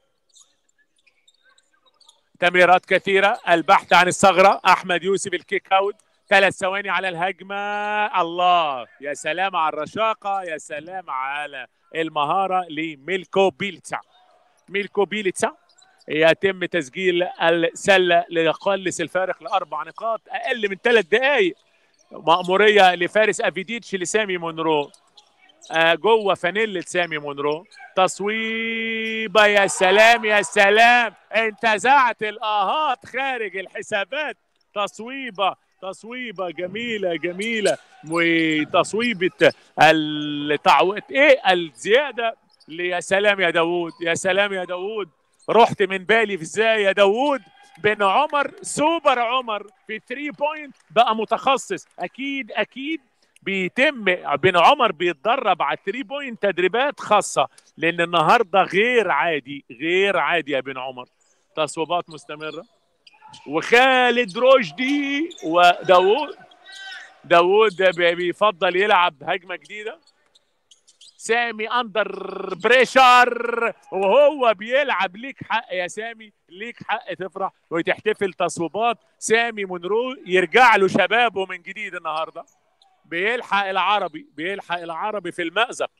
تمريرات كثيرة البحث عن الثغرة أحمد يوسف الكيك أوت ثلاث ثواني على الهجمة الله يا سلام على الرشاقة يا سلام على المهارة لميلكو بيلتسا ميلكو بيلتسا يتم تسجيل السله ليقلص الفارق لاربع نقاط اقل من ثلاث دقائق مأمورية لفارس افيديتش لسامي مونرو آه جوه فانيلة سامي مونرو تصويبة يا سلام يا سلام انتزعت الاهات خارج الحسابات تصويبة تصويبة جميلة جميلة وتصويبة التعويض ايه الزيادة يا سلام يا داوود يا سلام يا داوود رحت من بالي في ازاي يا داوود بن عمر سوبر عمر في 3 بوينت بقى متخصص اكيد اكيد بيتم بن عمر بيتدرب على 3 بوينت تدريبات خاصه لان النهارده غير عادي غير عادي يا بن عمر تصويبات مستمره وخالد رشدي وداوود داوود بيفضل يلعب هجمه جديده سامي اندر بريشر وهو بيلعب ليك حق يا سامي ليك حق تفرح وتحتفل تصويبات سامي منرو يرجع له شبابه من جديد النهارده بيلحق العربي بيلحق العربي في المأزق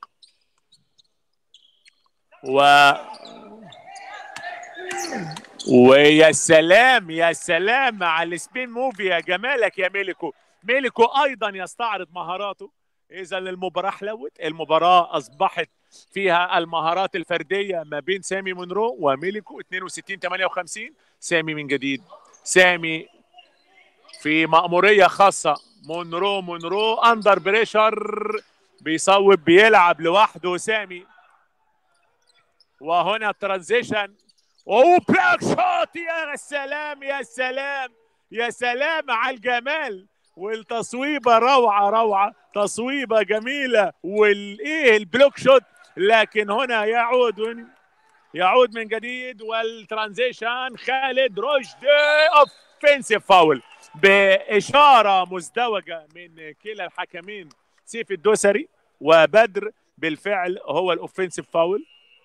و ويا سلام يا سلام على السبين موفي يا جمالك يا ميليكو ميليكو ايضا يستعرض مهاراته اذا المباراه حلوت المباراه اصبحت فيها المهارات الفرديه ما بين سامي منرو وميليكو 62 58 سامي من جديد سامي في مأمورية خاصة مونرو مونرو اندر بريشر بيصوب بيلعب لوحده سامي وهنا ترانزيشن اوه بلاك شوت يا سلام يا سلام يا سلام على الجمال والتصويبه روعه روعه تصويبه جميله والايه البلوك شوت لكن هنا يعود يعود من جديد والترانزيشن خالد رشدي اوفنسيف فاول باشاره مزدوجه من كلا الحكمين سيف الدوسري وبدر بالفعل هو الاوفنسيف فاول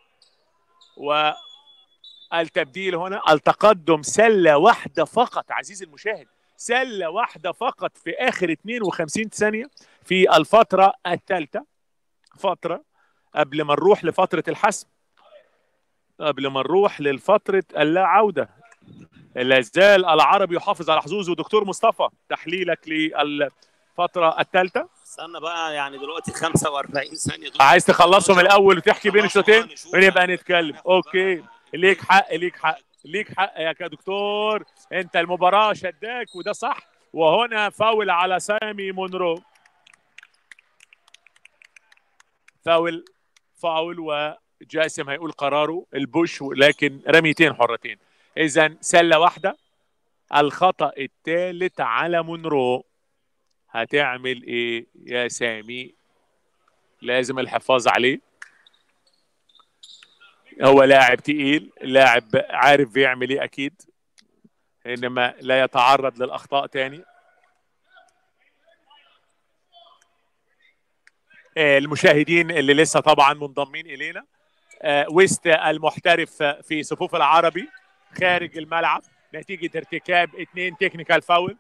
والتبديل هنا التقدم سله واحده فقط عزيزي المشاهد سله واحده فقط في اخر 52 ثانيه في الفتره الثالثه فتره قبل ما نروح لفتره الحسم قبل ما نروح للفتره اللا عوده لا زال العربي يحافظ على حظوظه دكتور مصطفى تحليلك للفتره الثالثه استنى بقى يعني دلوقتي 45 ثانيه دول عايز تخلصهم الاول وتحكي بين خلاص الشوطين بقى نشوف. ونبقى نتكلم اوكي ليك حق ليك حق ليك حق يا كدكتور انت المباراه شداك وده صح وهنا فاول على سامي مونرو فاول فاول وجاسم هيقول قراره البوش لكن رميتين حرتين اذا سله واحده الخطا الثالث على مونرو هتعمل ايه يا سامي لازم الحفاظ عليه هو لاعب تقيل لاعب عارف بيعمل ايه اكيد انما لا يتعرض للاخطاء تاني آه، المشاهدين اللي لسه طبعا منضمين الينا آه، ويست المحترف في صفوف العربي خارج الملعب نتيجه ارتكاب اثنين تكنيكال فاول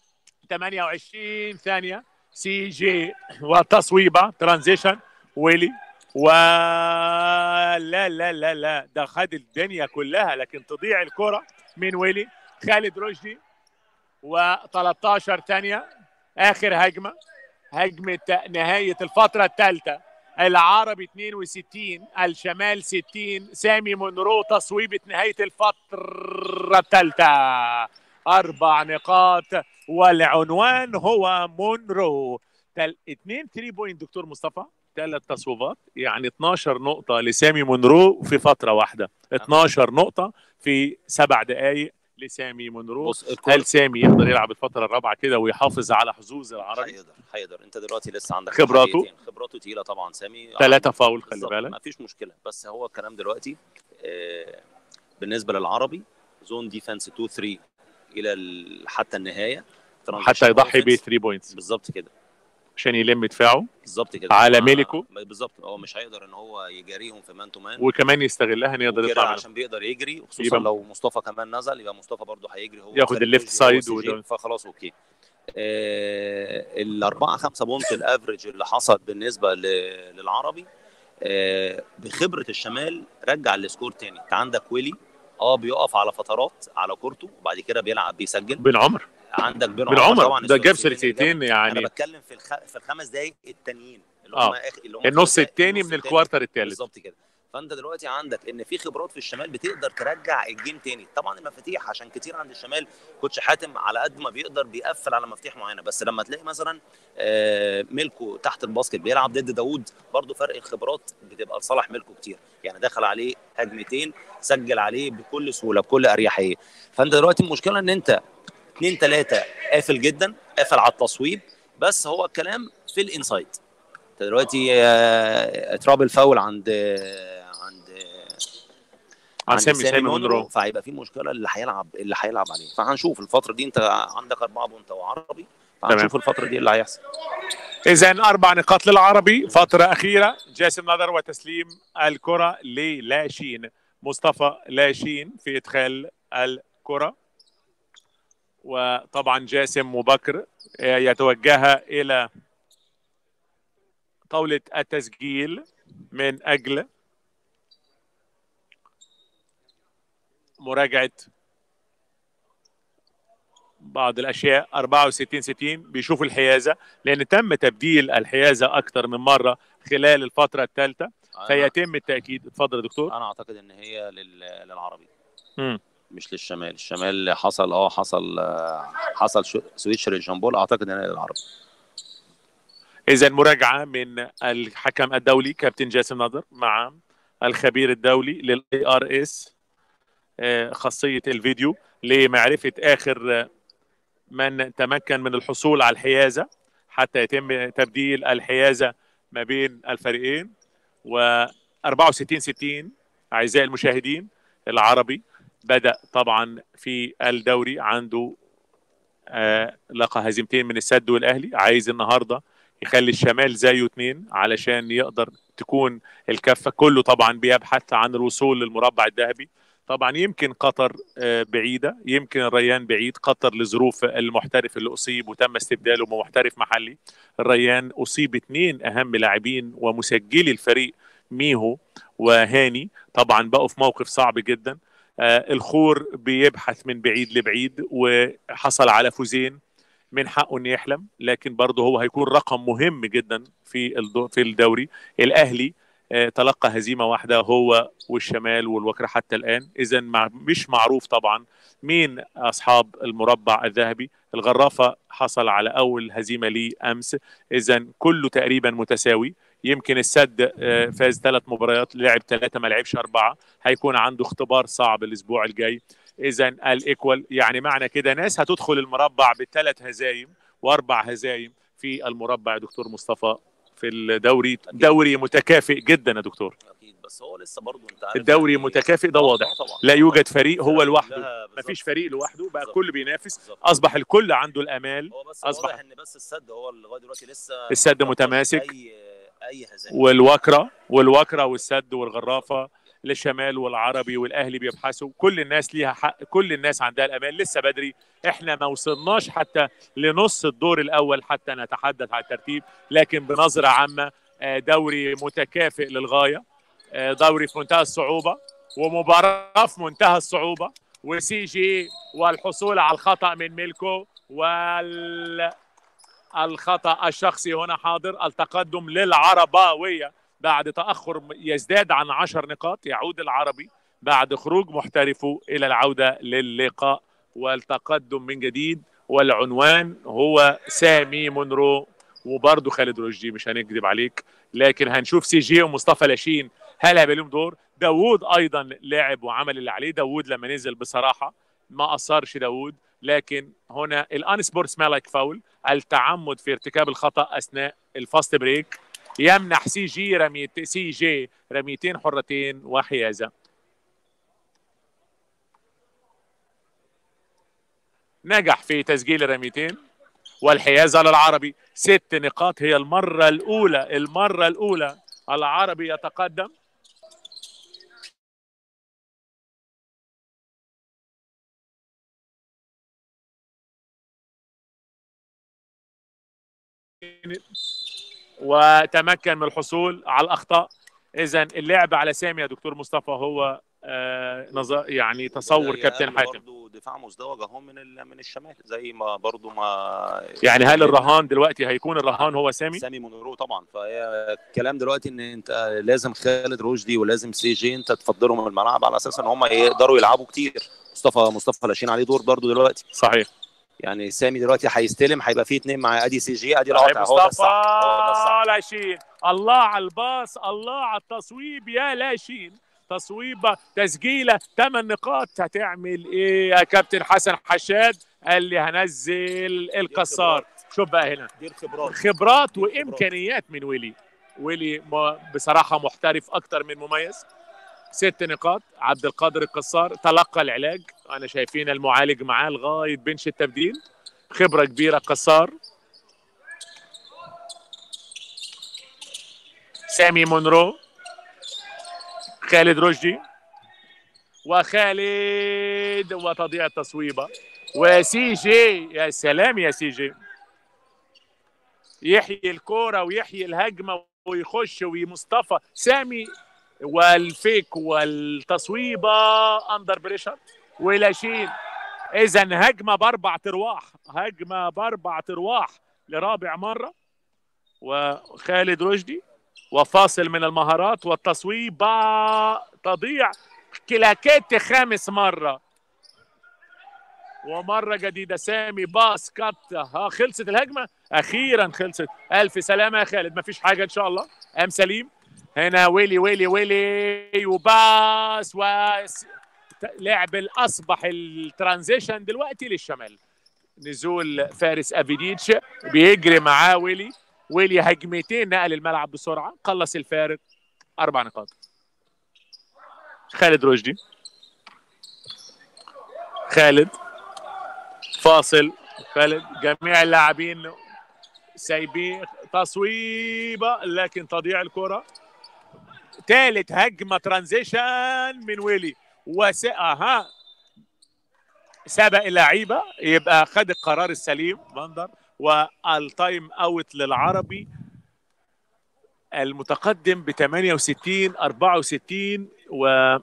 28 ثانيه سي جي وتصويبه ترانزيشن ويلي ولا لا لا لا ده خد الدنيا كلها لكن تضيع الكرة من ويلي خالد رشدي و13 ثانية آخر هجمة هجمة نهاية الفترة الثالثة العربي 62 الشمال 60 سامي منرو تصويبة نهاية الفترة الثالثة أربع نقاط والعنوان هو مونرو تل... اتنين 3 بوينت دكتور مصطفى ثلاث تصويبات يعني 12 نقطة لسامي مونرو في فترة واحدة 12 نقطة في سبع دقائق لسامي مونرو بص الكرة هل سامي يقدر يلعب الفترة الرابعة كده ويحافظ على حظوظ العربي هيقدر هيقدر انت دلوقتي لسه عندك خبراته؟ تحديتين. خبراته تقيله طبعا سامي ثلاثة فاول خلي بالظبط، بالك ما فيش مشكله بس هو الكلام دلوقتي آه، بالنسبه للعربي زون ديفense 2 3 الى ال- حتى النهايه حتى يضحي ب offense. 3 بوينتس بالظبط كده عشان يلم دفاعه بالظبط كده على ما- ميليكو. بالظبط هو مش هيقدر ان هو يجاريهم في مان تو مان وكمان يستغلها ان يقدر وكده يطلع منها. عشان بيقدر يجري وخصوصا يبقى- لو مصطفى كمان نزل يبقى مصطفى برضه هيجري هو ياخد خالد الليفت رشدي سايد هو سي جي، وده. فخلاص اوكي آه الأربعة خمسة بونت الافريج اللي حصل بالنسبة ل- للعربي آه بخبرة الشمال رجع السكور تاني انت عندك ويلي اه بيقف على فترات على كورته وبعد كده بيلعب بيسجل بن عمر عندك بن بن عمر عمر طبعا ده جاب الثلاثيين اللي ثلاثيتين جابهم. انا يعني بتكلم في الخ... في الخمس دقايق التانيين اللي آه. هم آخ... اللي هم النص الثلاث- الثاني النص من التاني. الكوارتر الثالث بالظبط كده فانت دلوقتي عندك ان في خبرات في الشمال بتقدر ترجع الجيم تاني طبعا المفاتيح عشان كتير عند الشمال كوتش حاتم على قد ما بيقدر بيقفل على مفاتيح معينه بس لما تلاقي مثلا آه، ميلكو تحت الباسكت بيلعب ضد داوود برضو فرق الخبرات بتبقى لصالح ميلكو كتير يعني دخل عليه هجمتين سجل عليه بكل سهوله بكل اريحيه فانت دلوقتي المشكله ان انت اثنين ثلاثه قافل جدا قافل على التصويب بس هو الكلام في الانسايد انت دلوقتي آه، ترابل فاول عند آه، عند عن سامي سامي مونرو فهيبقى في مشكله اللي هيلعب اللي هيلعب عليه فهنشوف الفتره دي انت عندك اربعه بونت وعربي فهنشوف الفتره دي اللي هيحصل اذا اربع نقاط للعربي فتره اخيره جاسم نظر وتسليم الكره للاشين مصطفى لاشين في ادخال الكره وطبعا جاسم وبكر يتوجها الى طاوله التسجيل من اجل مراجعه بعض الاشياء 64 60 بيشوفوا الحيازه لان تم تبديل الحيازه اكثر من مره خلال الفتره الثالثه أنا, فيتم التاكيد اتفضل يا دكتور انا اعتقد ان هي لل- للعربي مم. مش للشمال الشمال حصل اه حصل آه، حصل شو- سويتش للجامبول اعتقد ان هي للعربي اذا مراجعه من الحكم الدولي كابتن جاسم نظر مع الخبير الدولي للاي ار اس خاصيه الفيديو لمعرفه اخر آه، من تمكن من الحصول على الحيازه حتى يتم تبديل الحيازه ما بين الفريقين و 64 60 اعزائي المشاهدين العربي بدا طبعا في الدوري عنده آه لقى هزيمتين من السد والاهلي عايز النهارده يخلي الشمال زيه اتنين علشان يقدر تكون الكفه كله طبعا بيبحث عن الوصول للمربع الذهبي طبعا يمكن قطر آه، بعيده يمكن الريان بعيد قطر لظروف المحترف اللي اصيب وتم استبداله بمحترف محلي الريان اصيب اثنين اهم لاعبين ومسجلي الفريق ميهو وهاني طبعا بقوا في موقف صعب جدا آه، الخور بيبحث من بعيد لبعيد وحصل على فوزين من حقه انه يحلم لكن برضه هو هيكون رقم مهم جدا في الدو- في الدوري الاهلي آه، تلقى هزيمه واحده هو والشمال والوكره حتى الان اذا مع مش معروف طبعا مين اصحاب المربع الذهبي الغرافه حصل على اول هزيمه ليه امس اذا كله تقريبا متساوي يمكن السد آه، فاز ثلاث مباريات لعب ثلاثه ما لعبش اربعه هيكون عنده اختبار صعب الاسبوع الجاي اذا الايكوال يعني معنى كده ناس هتدخل المربع بثلاث هزايم واربع هزايم في المربع يا دكتور مصطفى في الدوري دوري متكافئ جدا يا دكتور اكيد بس هو لسه برضه انت عارف الدوري يعني- متكافئ ده آه، واضح آه طبعا لا يوجد فريق هو كلها لوحده بالظبط. مفيش فريق لوحده بقى بالظبط. الكل بينافس بالظبط. اصبح الكل عنده الامال هو بس أصبح- واضح ان بس السد هو اللي لغايه دلوقتي لسه السد ما فيهوش متماسك. اي اي هزائم والوكره والوكره والسد والغرافه للشمال والعربي والاهلي بيبحثوا كل الناس ليها حق كل الناس عندها الامان لسه بدري احنا ما وصلناش حتى لنص الدور الاول حتى نتحدث عن الترتيب لكن بنظره عامه آه، دوري متكافئ للغايه آه، دوري في منتهى الصعوبه ومباراه في منتهى الصعوبه وسي جي والحصول على الخطا من ميلكو وال الخطا الشخصي هنا حاضر التقدم للعرباويه بعد تاخر يزداد عن عشر نقاط يعود العربي بعد خروج محترفه الى العوده للقاء والتقدم من جديد والعنوان هو سامي منرو وبرضه خالد رشدي مش هنكذب عليك لكن هنشوف سي جي ومصطفى لاشين هل هيبقى لهم دور داوود ايضا لعب وعمل اللي عليه داوود لما نزل بصراحه ما اثرش داوود لكن هنا الان سبورتس مالك فاول التعمد في ارتكاب الخطا اثناء الفاست بريك يمنح سي جي رميت سي جي رميتين حرتين وحيازه نجح في تسجيل الرميتين والحيازه للعربي ست نقاط هي المره الاولى المره الاولى العربي يتقدم وتمكن من الحصول على الاخطاء اذا اللعب على سامي يا دكتور مصطفى هو آه نظر يعني تصور كابتن حاتم برضه دفاع مزدوج اهو من ال- من الشمال زي ما برضه ما يعني هل الرهان دلوقتي هيكون الرهان هو سامي سامي مونرو طبعا فهي الكلام دلوقتي ان انت لازم خالد رشدي ولازم سي جي انت تفضلهم من الملعب على اساس ان هم يقدروا يلعبوا كتير مصطفى مصطفى لاشين عليه دور برضه دلوقتي صحيح يعني سامي دلوقتي هيستلم هيبقى فيه اتنين مع ادي سي جي ادي صحيح القطع هو ده الصح هو ده الصح مصطفى لاشين الله على الباص الله على التصويب يا لاشين تصويبه تسجيله ثمان نقاط هتعمل ايه يا كابتن حسن حشاد قال لي هنزل القصار شوف بقى هنا دي الخبرات خبرات وامكانيات من ويلي ويلي م- بصراحه محترف اكتر من مميز ست نقاط عبد القادر القصار تلقى العلاج انا شايفين المعالج معاه لغايه بنش التبديل خبره كبيره قصار سامي مونرو خالد رشدي وخالد وتضيع التصويبه وسي جي يا سلام يا سي جي يحيي الكوره ويحيي الهجمه ويخش ومصطفى سامي والفيك والتصويبه اندر بريشر ولاشين اذا هجمه باربع ارواح هجمه باربع ارواح لرابع مره وخالد رشدي وفاصل من المهارات والتصويبه تضيع كلاكيت خامس مره ومره جديده سامي باس كات ها خلصت الهجمه اخيرا خلصت الف سلامه يا خالد مفيش حاجه ان شاء الله ام سليم هنا ويلي ويلي ويلي وباس و لعب الاصبح الترانزيشن دلوقتي للشمال نزول فارس افيديتش بيجري معاه ويلي ويلي هجمتين نقل الملعب بسرعه قلص الفارق اربع نقاط خالد رشدي خالد فاصل خالد جميع اللاعبين سايبين تصويبه لكن تضيع الكره ثالث هجمه ترانزيشن من ويلي وس اها سبق اللعيبه يبقى خد القرار السليم بندر والتايم اوت للعربي المتقدم ب 68 64 و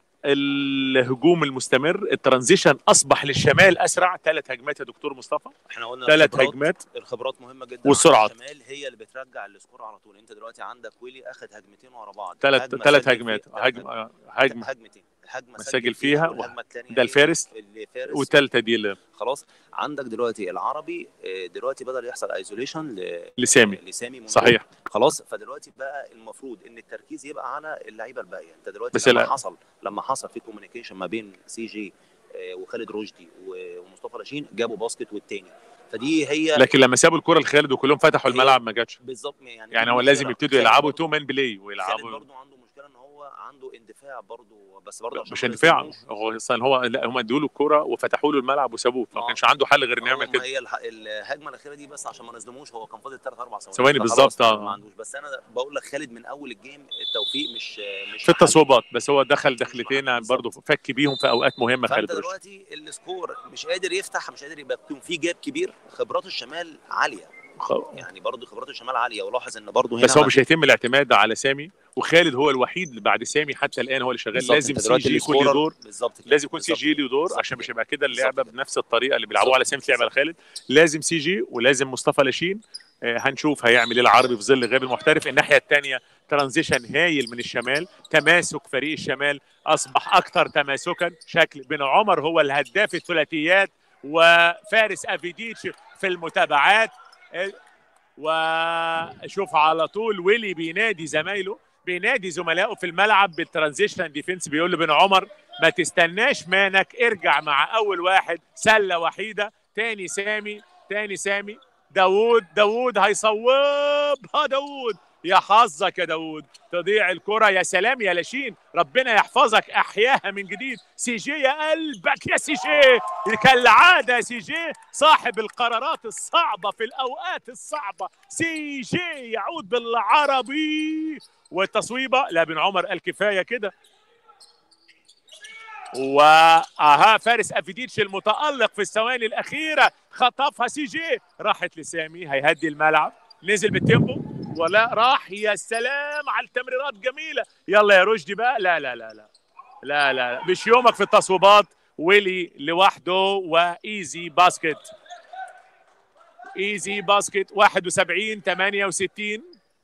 الهجوم المستمر الترانزيشن اصبح للشمال اسرع ثلاث هجمات يا دكتور مصطفى احنا قلنا ثلاث الخبرات- هجمات الخبرات مهمه جدا والسرعات. على الشمال هي اللي بترجع السكور على طول انت دلوقتي عندك ويلي اخد هجمتين ورا بعض ثلاث هجمة ثلاث سجل هجمات فيها- هجمه هجمه هجمتين الهجمه سجل فيها والهجمه الثانيه ده الفارس اللي فارس والثالثه دي اللي خلاص عندك دلوقتي العربي آه، دلوقتي بدأ يحصل ايزوليشن لسامي لسامي مونرو. صحيح خلاص فدلوقتي بقى المفروض ان التركيز يبقى على اللعيبه الباقيه انت دلوقتي بس لما لا. حصل لما حصل في كوميونيكيشن ما بين سي جي آه، وخالد رشدي و- ومصطفى لاشين جابوا باسكت والتاني فدي هي لكن لما سابوا الكره لخالد وكلهم فتحوا هي- الملعب ما جاتش بالظبط يعني يعني دي هو لازم مشكلة. يبتدوا خالد يلعبوا برضو- تو مان بلاي خالد ويلعبوا برضه عنده مشكله ان هو عنده اندفاع برضه بس برضه عشان مش ما اندفاع يظلموش. هو اصلا هو لا هم ادوا له الكوره وفتحوا له الملعب وسابوه فما آه. كانش عنده حل غير انه هو يعمل ما كده هي الح- الهجمه الاخيره دي بس عشان ما نظلموش هو كان فاضل 3 4 ثواني ثواني فخلاص بالظبط، ما- آه. ما عندوش بس انا بقول لك خالد من اول الجيم التوفيق مش مش في التصويبات بس هو دخل دخلتين برضه فك بيهم في اوقات مهمه فانت خالد رشدي دلوقتي السكور مش قادر يفتح مش قادر يبقى يكون في جاب كبير خبرات الشمال عاليه خ- يعني برضه خبرات الشمال عاليه ولاحظ ان برضه هنا بس هو ما- مش هيتم الاعتماد على سامي وخالد هو الوحيد اللي بعد سامي حتى الان هو اللي شغال بالظبط، لازم أنت سي دلوقتي جي يكون له السكورر- دور بالظبط كده، لازم يكون سي بالظبط جي له دور بالظبط عشان مش كده. يبقى كده اللعبه بالظبط كده. بنفس الطريقه اللي بيلعبوها على سامي تلعب على خالد لازم سي جي ولازم مصطفى لاشين آه، هنشوف هيعمل ايه العربي في ظل غياب المحترف الناحيه الثانيه ترانزيشن هايل من الشمال تماسك فريق الشمال اصبح اكثر تماسكا شكل بن عمر هو الهداف الثلاثيات وفارس افيديتش في المتابعات آه، وشوف على طول ويلي بينادي زمايله بينادي زملائه في الملعب بالترانزيشن ديفنس بيقول لبن عمر ما تستناش مانك ارجع مع اول واحد سله وحيده تاني سامي تاني سامي داوود داوود هيصوبها داوود يا حظك يا داوود تضيع الكرة يا سلام يا لاشين ربنا يحفظك احياها من جديد سي جي يا قلبك يا سي جي كالعادة يا سي جي صاحب القرارات الصعبة في الأوقات الصعبة سي جي يعود بالعربي والتصويبة لا بن عمر قال كفاية كده واها فارس افيديتش المتالق في الثواني الاخيره خطفها سي جي راحت لسامي هيهدي الملعب نزل بالتيمبو ولا راح يا سلام على التمريرات جميله يلا يا رشدي بقى لا لا لا لا لا لا مش يومك في التصويبات ويلي لوحده وايزي باسكت ايزي باسكت 71 68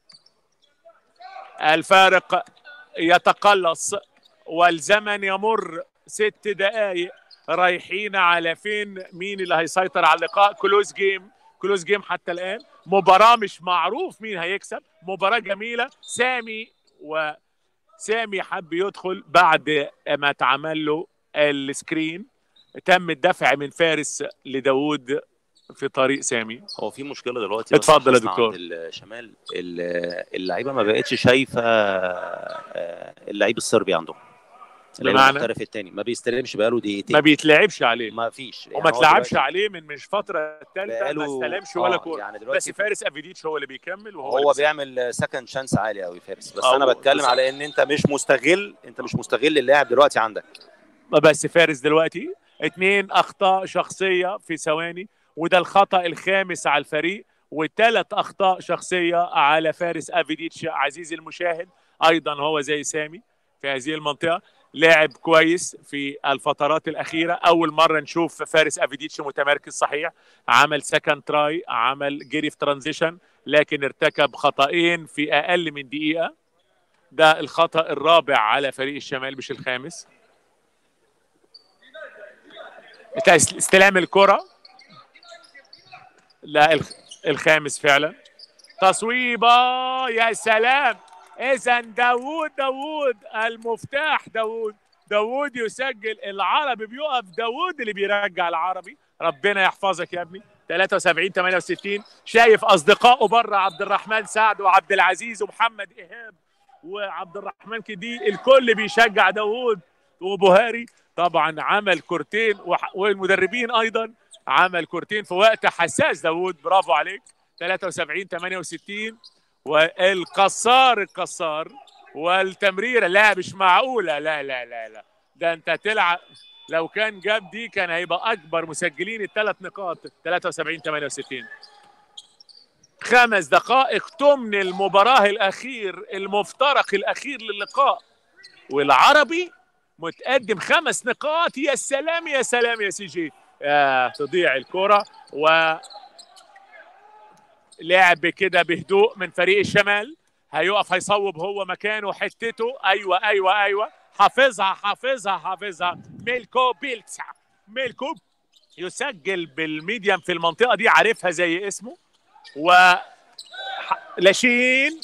الفارق يتقلص والزمن يمر ست دقائق رايحين على فين مين اللي هيسيطر على اللقاء كلوز جيم كلوز جيم حتى الان مباراه مش معروف مين هيكسب مباراه جميله سامي وسامي حب يدخل بعد ما اتعمل له السكرين تم الدفع من فارس لداوود في طريق سامي هو في مشكله دلوقتي اتفضل يا بس دكتور. عند الشمال ال- اللعيبه ما بقتش شايفه آه، اللعيب الصربي عندهم اللعيب بمعنى؟ المحترف التاني ما بيستلمش بقاله دقيقتين ما بيتلعبش عليه ما فيش وما هو اتلعبش دلوقتي عليه من مش فتره الثالثه ما بقاله- استلمش ولا آه، كوره يعني بس دلوقتي فارس افيديتش هو اللي بيكمل وهو هو اللي بيعمل سكند شانس عالي قوي فارس بس آه، انا بتكلم بالظبط. على ان انت مش مستغل انت مش مستغل اللاعب دلوقتي عندك بس فارس دلوقتي اثنين اخطاء شخصيه في ثواني وده الخطا الخامس على الفريق وثلاث اخطاء شخصيه على فارس افيديتش عزيزي المشاهد ايضا هو زي سامي في هذه المنطقه لاعب كويس في الفترات الاخيره اول مره نشوف فارس افيديتش متمركز صحيح عمل سكند تراي عمل جري في ترانزيشن لكن ارتكب خطأين في اقل من دقيقه ده الخطأ الرابع على فريق الشمال مش الخامس تس- استلام الكرة لا الخ- الخامس فعلا تصويبة يا سلام إذا داوود داوود المفتاح داوود داوود يسجل العربي بيقف داوود اللي بيرجع العربي ربنا يحفظك يا ابني 73 68 شايف أصدقائه بره عبد الرحمن سعد وعبد العزيز ومحمد إيهاب وعبد الرحمن كدي الكل بيشجع داوود وبهاري طبعا عمل كورتين وح- والمدربين ايضا عمل كورتين في وقت حساس داوود برافو عليك 73 68 والقصار القصار والتمريره لا مش معقوله لا لا لا لا ده انت تلعب لو كان جاب دي كان هيبقى اكبر مسجلين الثلاث نقاط 73 68 خمس دقائق تمن المباراه الاخير المفترق الاخير للقاء والعربي متقدم خمس نقاط يا سلام يا سلام يا سي جي آه تضيع الكرة و لعب كده بهدوء من فريق الشمال هيقف هيصوب هو مكانه حتته ايوه ايوه ايوه حافظها حافظها حافظها ميلكو بيلتسا ميلكو يسجل بالميديم في المنطقه دي عارفها زي اسمه و ح- لاشين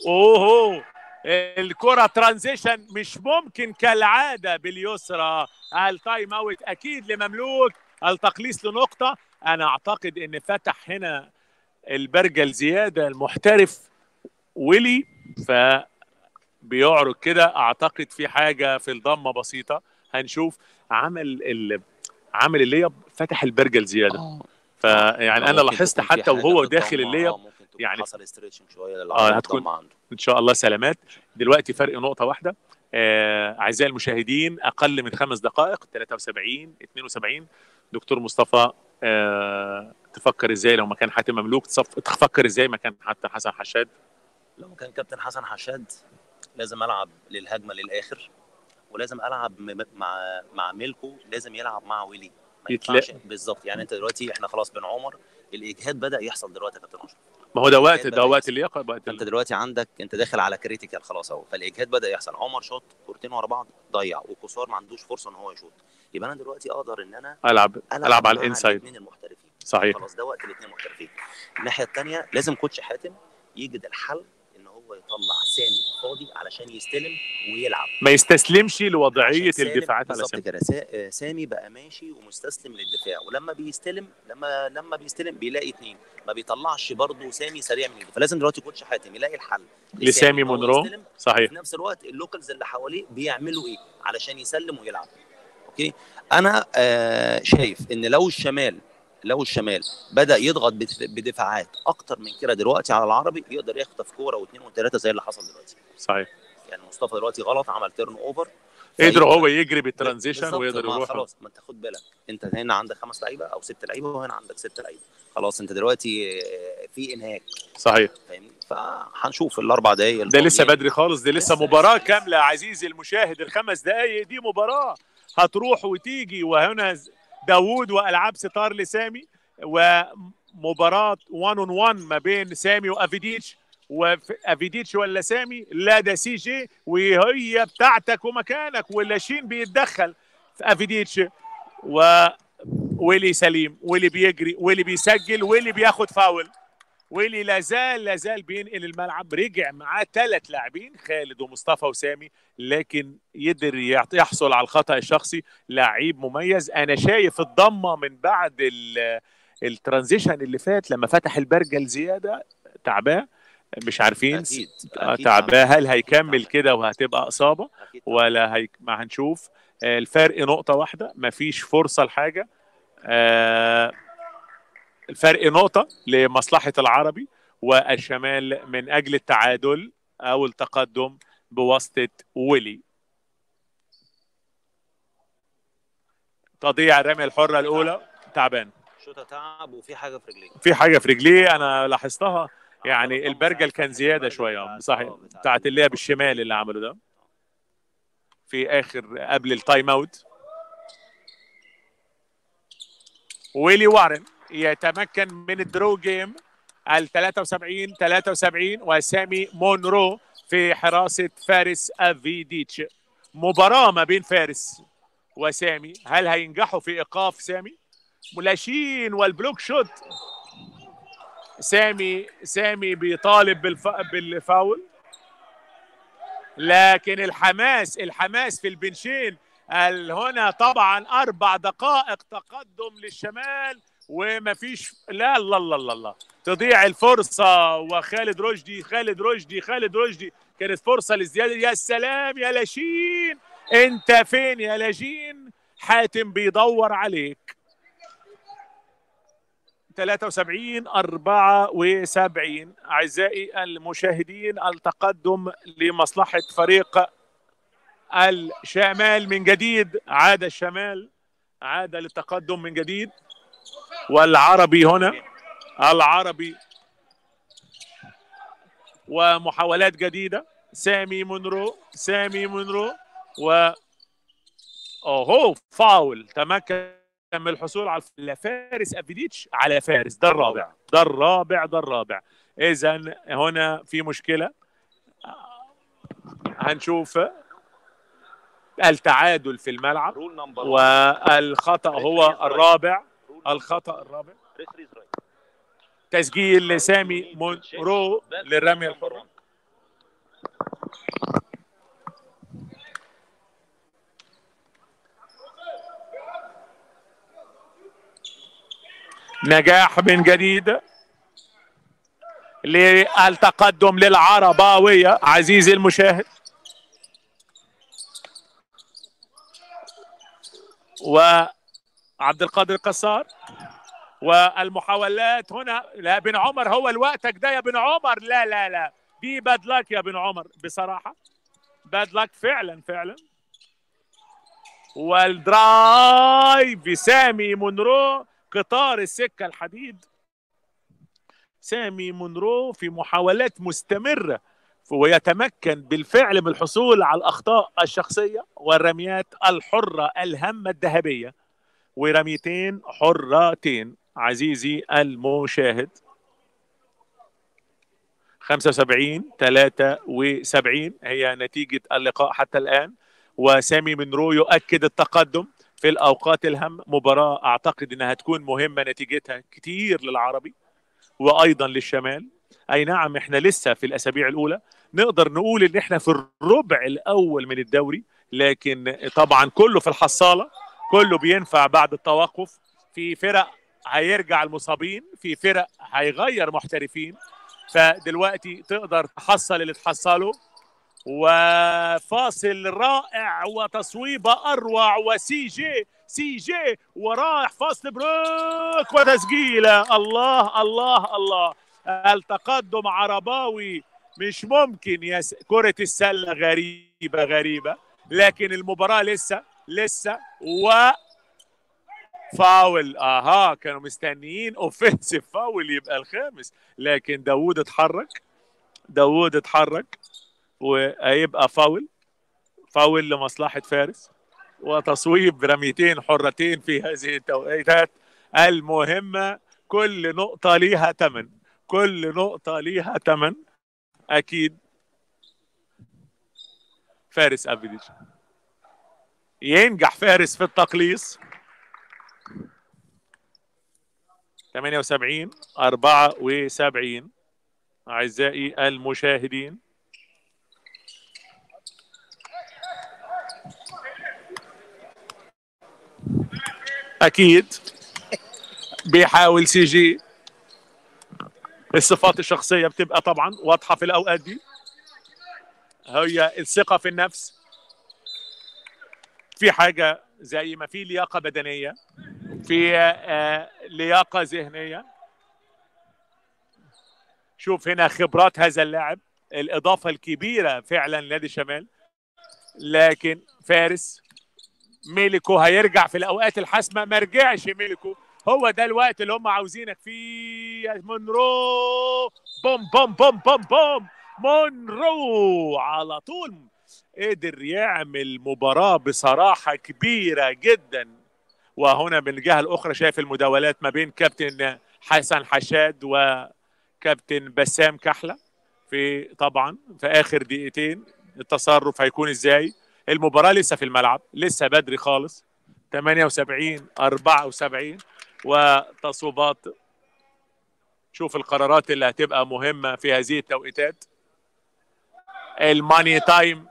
اوه الكرة ترانزيشن مش ممكن كالعادة باليسرى التايم اوت اكيد لمملوك التقليص لنقطة انا اعتقد ان فتح هنا البرجل زيادة المحترف ويلي ف بيعرض كده اعتقد في حاجة في الضمة بسيطة هنشوف عمل ال... عمل الليب فتح البرجل زيادة فيعني انا ممكن لاحظت تكون في حتى حاجة وهو في داخل الضمة، الليب آه، ممكن تكون يعني- حصل ستريتشنج شويه آه، للعضله هتكون- الضمة عنده ان شاء الله سلامات دلوقتي فرق نقطه واحده آه، اعزائي المشاهدين اقل من خمس دقائق 73 72 دكتور مصطفى آه، تفكر ازاي لو مكان حاتم مملوك تصف- تفكر ازاي مكان حتى حسن حشاد لو كان كابتن حسن حشاد لازم العب للهجمه للاخر ولازم العب م- مع مع ميلكو لازم يلعب مع ويلي ما يتلا- ينفعش بالظبط يعني انت دلوقتي احنا خلاص بن عمر الاجهاد بدا يحصل دلوقتي يا كابتن اشرف ما هو ده وقت إجهاد ده بدأ وقت يحصل. اللياقه وقت انت ال- دلوقتي عندك انت داخل على كريتيكال خلاص اهو فالاجهاد بدا يحصل عمر شاط كورتين ورا بعض ضيع وكسار ما عندوش فرصه ان هو يشوط يبقى انا دلوقتي اقدر ان انا العب العب على مع الانسايد الاثنين المحترفين صحيح خلاص ده وقت الاثنين محترفين الناحيه الثانيه لازم كوتش حاتم يجد الحل ان هو يطلع سامي فاضي علشان يستلم ويلعب ما يستسلمش لوضعيه عشان سالم- الدفاعات على بالظبط سامي كده سا- سامي بقى ماشي ومستسلم للدفاع ولما بيستلم لما لما بيستلم بيلاقي اثنين ما بيطلعش برضه سامي سريع من ايده فلازم دلوقتي كوتش حاتم يلاقي الحل لسامي إن هو مونرو. يستلم، صحيح في نفس الوقت اللوكلز اللي حواليه بيعملوا ايه علشان يسلم ويلعب اوكي انا آه شايف ان لو الشمال لو الشمال بدا يضغط بدف- بدفاعات اكتر من كده دلوقتي على العربي يقدر يخطف كوره واثنين وثلاثه زي اللي حصل دلوقتي صحيح يعني مصطفى دلوقتي غلط عمل تيرن اوفر قدر هو يجري بالترانزيشن بالظبط، ويقدر ما يروح خلاص ما انت خد بالك انت هنا عندك خمس لعيبه او ست لعيبه وهنا عندك ست لعيبه خلاص انت دلوقتي آه، في انهاك صحيح فاهمني فهنشوف الاربع دقايق ده لسه الفاضلين. بدري خالص دي لسه لسه- مباراة لسه- كاملة عزيزي المشاهد الخمس دقايق دي مباراة هتروح وتيجي وهنا ز- داوود والعاب ستار لسامي ومباراة 1 اون 1 ما بين سامي وافيديتش وافيديتش ولا سامي لا ده سي جي وهي بتاعتك ومكانك واللاشين بيتدخل في افيديتش و ويلي سليم واللي بيجري واللي بيسجل واللي بياخد فاول واللي لازال لازال بينقل الملعب رجع معاه ثلاث لاعبين خالد ومصطفى وسامي لكن يقدر يعط- يحصل على الخطا الشخصي لعيب مميز انا شايف الضمه من بعد ال- الترانزيشن اللي فات لما فتح البرجل زياده تعباه مش عارفين اكيد آه، أكيد تعباه هل تعبان. هيكمل تعبان. كده وهتبقى اصابه أكيد تعبان. ولا هي... ما هنشوف آه، الفرق نقطة واحدة مفيش فرصة لحاجة آه، الفرق نقطة لمصلحة العربي والشمال من أجل التعادل أو التقدم بواسطة ويلي تضيع الرمية الحرة الأولى تعبان شوطه تعب وفي حاجه في رجليه في حاجة في رجليه أنا لاحظتها يعني البرجل كان زيادة شوية صحيح بتاعت اللي هي بالشمال اللي عمله ده في اخر قبل التايم اوت ويلي وارن يتمكن من الدرو جيم ال 73 73 وسامي مونرو في حراسه فارس افيديتش مباراه ما بين فارس وسامي هل هينجحوا في ايقاف سامي ملاشين والبلوك شوت سامي سامي بيطالب بالف... بالفاول لكن الحماس الحماس في البنشين ال- هنا طبعا اربع دقائق تقدم للشمال ومفيش لا الله الله الله الله تضيع الفرصه وخالد رشدي خالد رشدي خالد رشدي كانت فرصه للزياده يا سلام يا لاشين انت فين يا لاشين حاتم بيدور عليك 73 74 اعزائي المشاهدين التقدم لمصلحه فريق الشمال من جديد عاد الشمال عاد للتقدم من جديد والعربي هنا العربي ومحاولات جديده سامي منرو سامي منرو و اوهو فاول تمكن من الحصول على لا فارس افيديتش على فارس ده الرابع ده الرابع ده الرابع اذا هنا في مشكله هنشوف التعادل في الملعب رول نمبر والخطا هو الرابع الخطا الرابع تسجيل لسامي مونرو للرميه الحره نجاح من جديد للتقدم للعرباوية عزيزي المشاهد وعبد القادر قصار والمحاولات هنا لا بن عمر هو الوقتك ده يا بن عمر لا لا لا دي باد لك يا بن عمر بصراحة باد لك فعلا فعلا والدرايف سامي منرو قطار السكة الحديد سامي منرو في محاولات مستمرة ويتمكن بالفعل من الحصول على الأخطاء الشخصية والرميات الحرة الهامة الذهبية ورميتين حرتين عزيزي المشاهد 75 73 هي نتيجة اللقاء حتى الآن وسامي منرو يؤكد التقدم في الاوقات الهامه مباراه اعتقد انها تكون مهمه نتيجتها كتير للعربي وايضا للشمال اي نعم احنا لسه في الاسابيع الاولى نقدر نقول ان احنا في الربع الاول من الدوري لكن طبعا كله في الحصاله كله بينفع بعد التوقف في فرق هيرجع المصابين في فرق هيغير محترفين فدلوقتي تقدر تحصل اللي تحصله وفاصل رائع وتصويبه اروع وسي جي سي جي ورايح فاصل بروك وتسجيله الله الله الله التقدم عرباوي مش ممكن يا س... كرة السلة غريبة غريبة لكن المباراة لسه لسه و فاول اها كانوا مستنيين اوفنسيف فاول يبقى الخامس لكن داوود اتحرك داوود اتحرك وهيبقى فاول فاول لمصلحة فارس وتصويب رميتين حرتين في هذه التوقيتات المهمة كل نقطة ليها ثمن كل نقطة ليها ثمن أكيد فارس أبديش ينجح فارس في التقليص 78 74 أعزائي المشاهدين أكيد بيحاول سي جي الصفات الشخصية بتبقى طبعا واضحة في الأوقات دي هي الثقة في النفس في حاجة زي ما في لياقة بدنية في آه لياقة ذهنية شوف هنا خبرات هذا اللاعب الإضافة الكبيرة فعلا لنادي الشمال لكن فارس ميليكو هيرجع في الأوقات الحاسمة ما رجعش ميليكو هو ده الوقت اللي هم عاوزينك فيه يا مونرو بوم بوم بوم بوم بوم مونرو على طول قدر يعمل مباراة بصراحة كبيرة جدا وهنا من الجهة الأخرى شايف المداولات ما بين كابتن حسن حشاد وكابتن بسام كحلة في طبعا في آخر دقيقتين التصرف هيكون ازاي المباراة لسه في الملعب لسه بدري خالص 78 74 وتصويبات شوف القرارات اللي هتبقى مهمة في هذه التوقيتات الماني تايم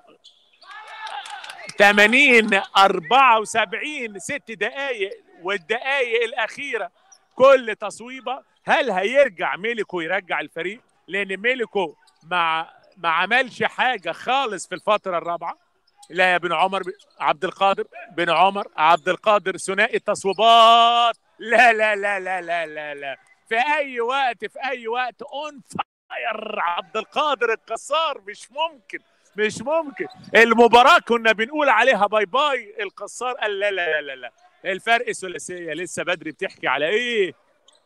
80 74 ست دقائق والدقائق الأخيرة كل تصويبة هل هيرجع ميليكو يرجع الفريق لأن ميليكو ما ما عملش حاجة خالص في الفترة الرابعة لا يا بن عمر عبد القادر بن عمر عبد القادر ثنائي التصويبات لا لا لا لا لا لا لا في اي وقت في اي وقت اون فاير عبد القادر القصار مش ممكن مش ممكن المباراة كنا بنقول عليها باي باي القصار قال لا لا لا لا الفرق ثلاثية لسه بدري بتحكي على ايه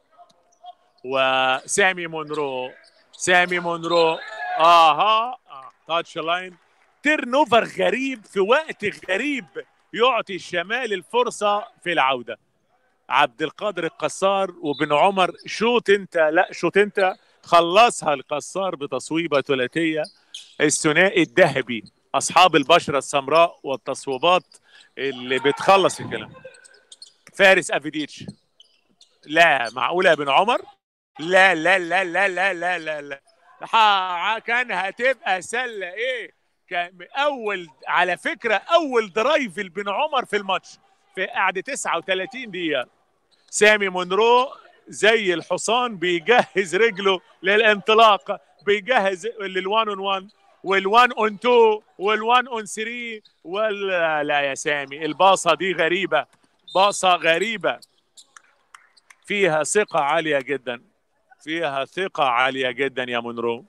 وسامي مونرو سامي مونرو اها آه. تاتش لاين تيرن اوفر غريب في وقت غريب يعطي الشمال الفرصة في العودة عبد القادر القصار وبن عمر شوط انت لا شوط انت خلصها القصار بتصويبة ثلاثية الثنائي الذهبي اصحاب البشرة السمراء والتصويبات اللي بتخلص الكلام فارس افيديتش لا معقولة يا بن عمر لا لا لا لا لا لا لا, لا. كان هتبقى سلة ايه كان اول على فكرة اول درايف لبن عمر في الماتش في قعد 39 دقيقة سامي مونرو زي الحصان بيجهز رجله للانطلاق بيجهز للوان اون 1 والوان اون 2 والوان اون 3 ولا لا يا سامي الباصة دي غريبة باصة غريبة فيها ثقة عالية جدا فيها ثقة عالية جدا يا مونرو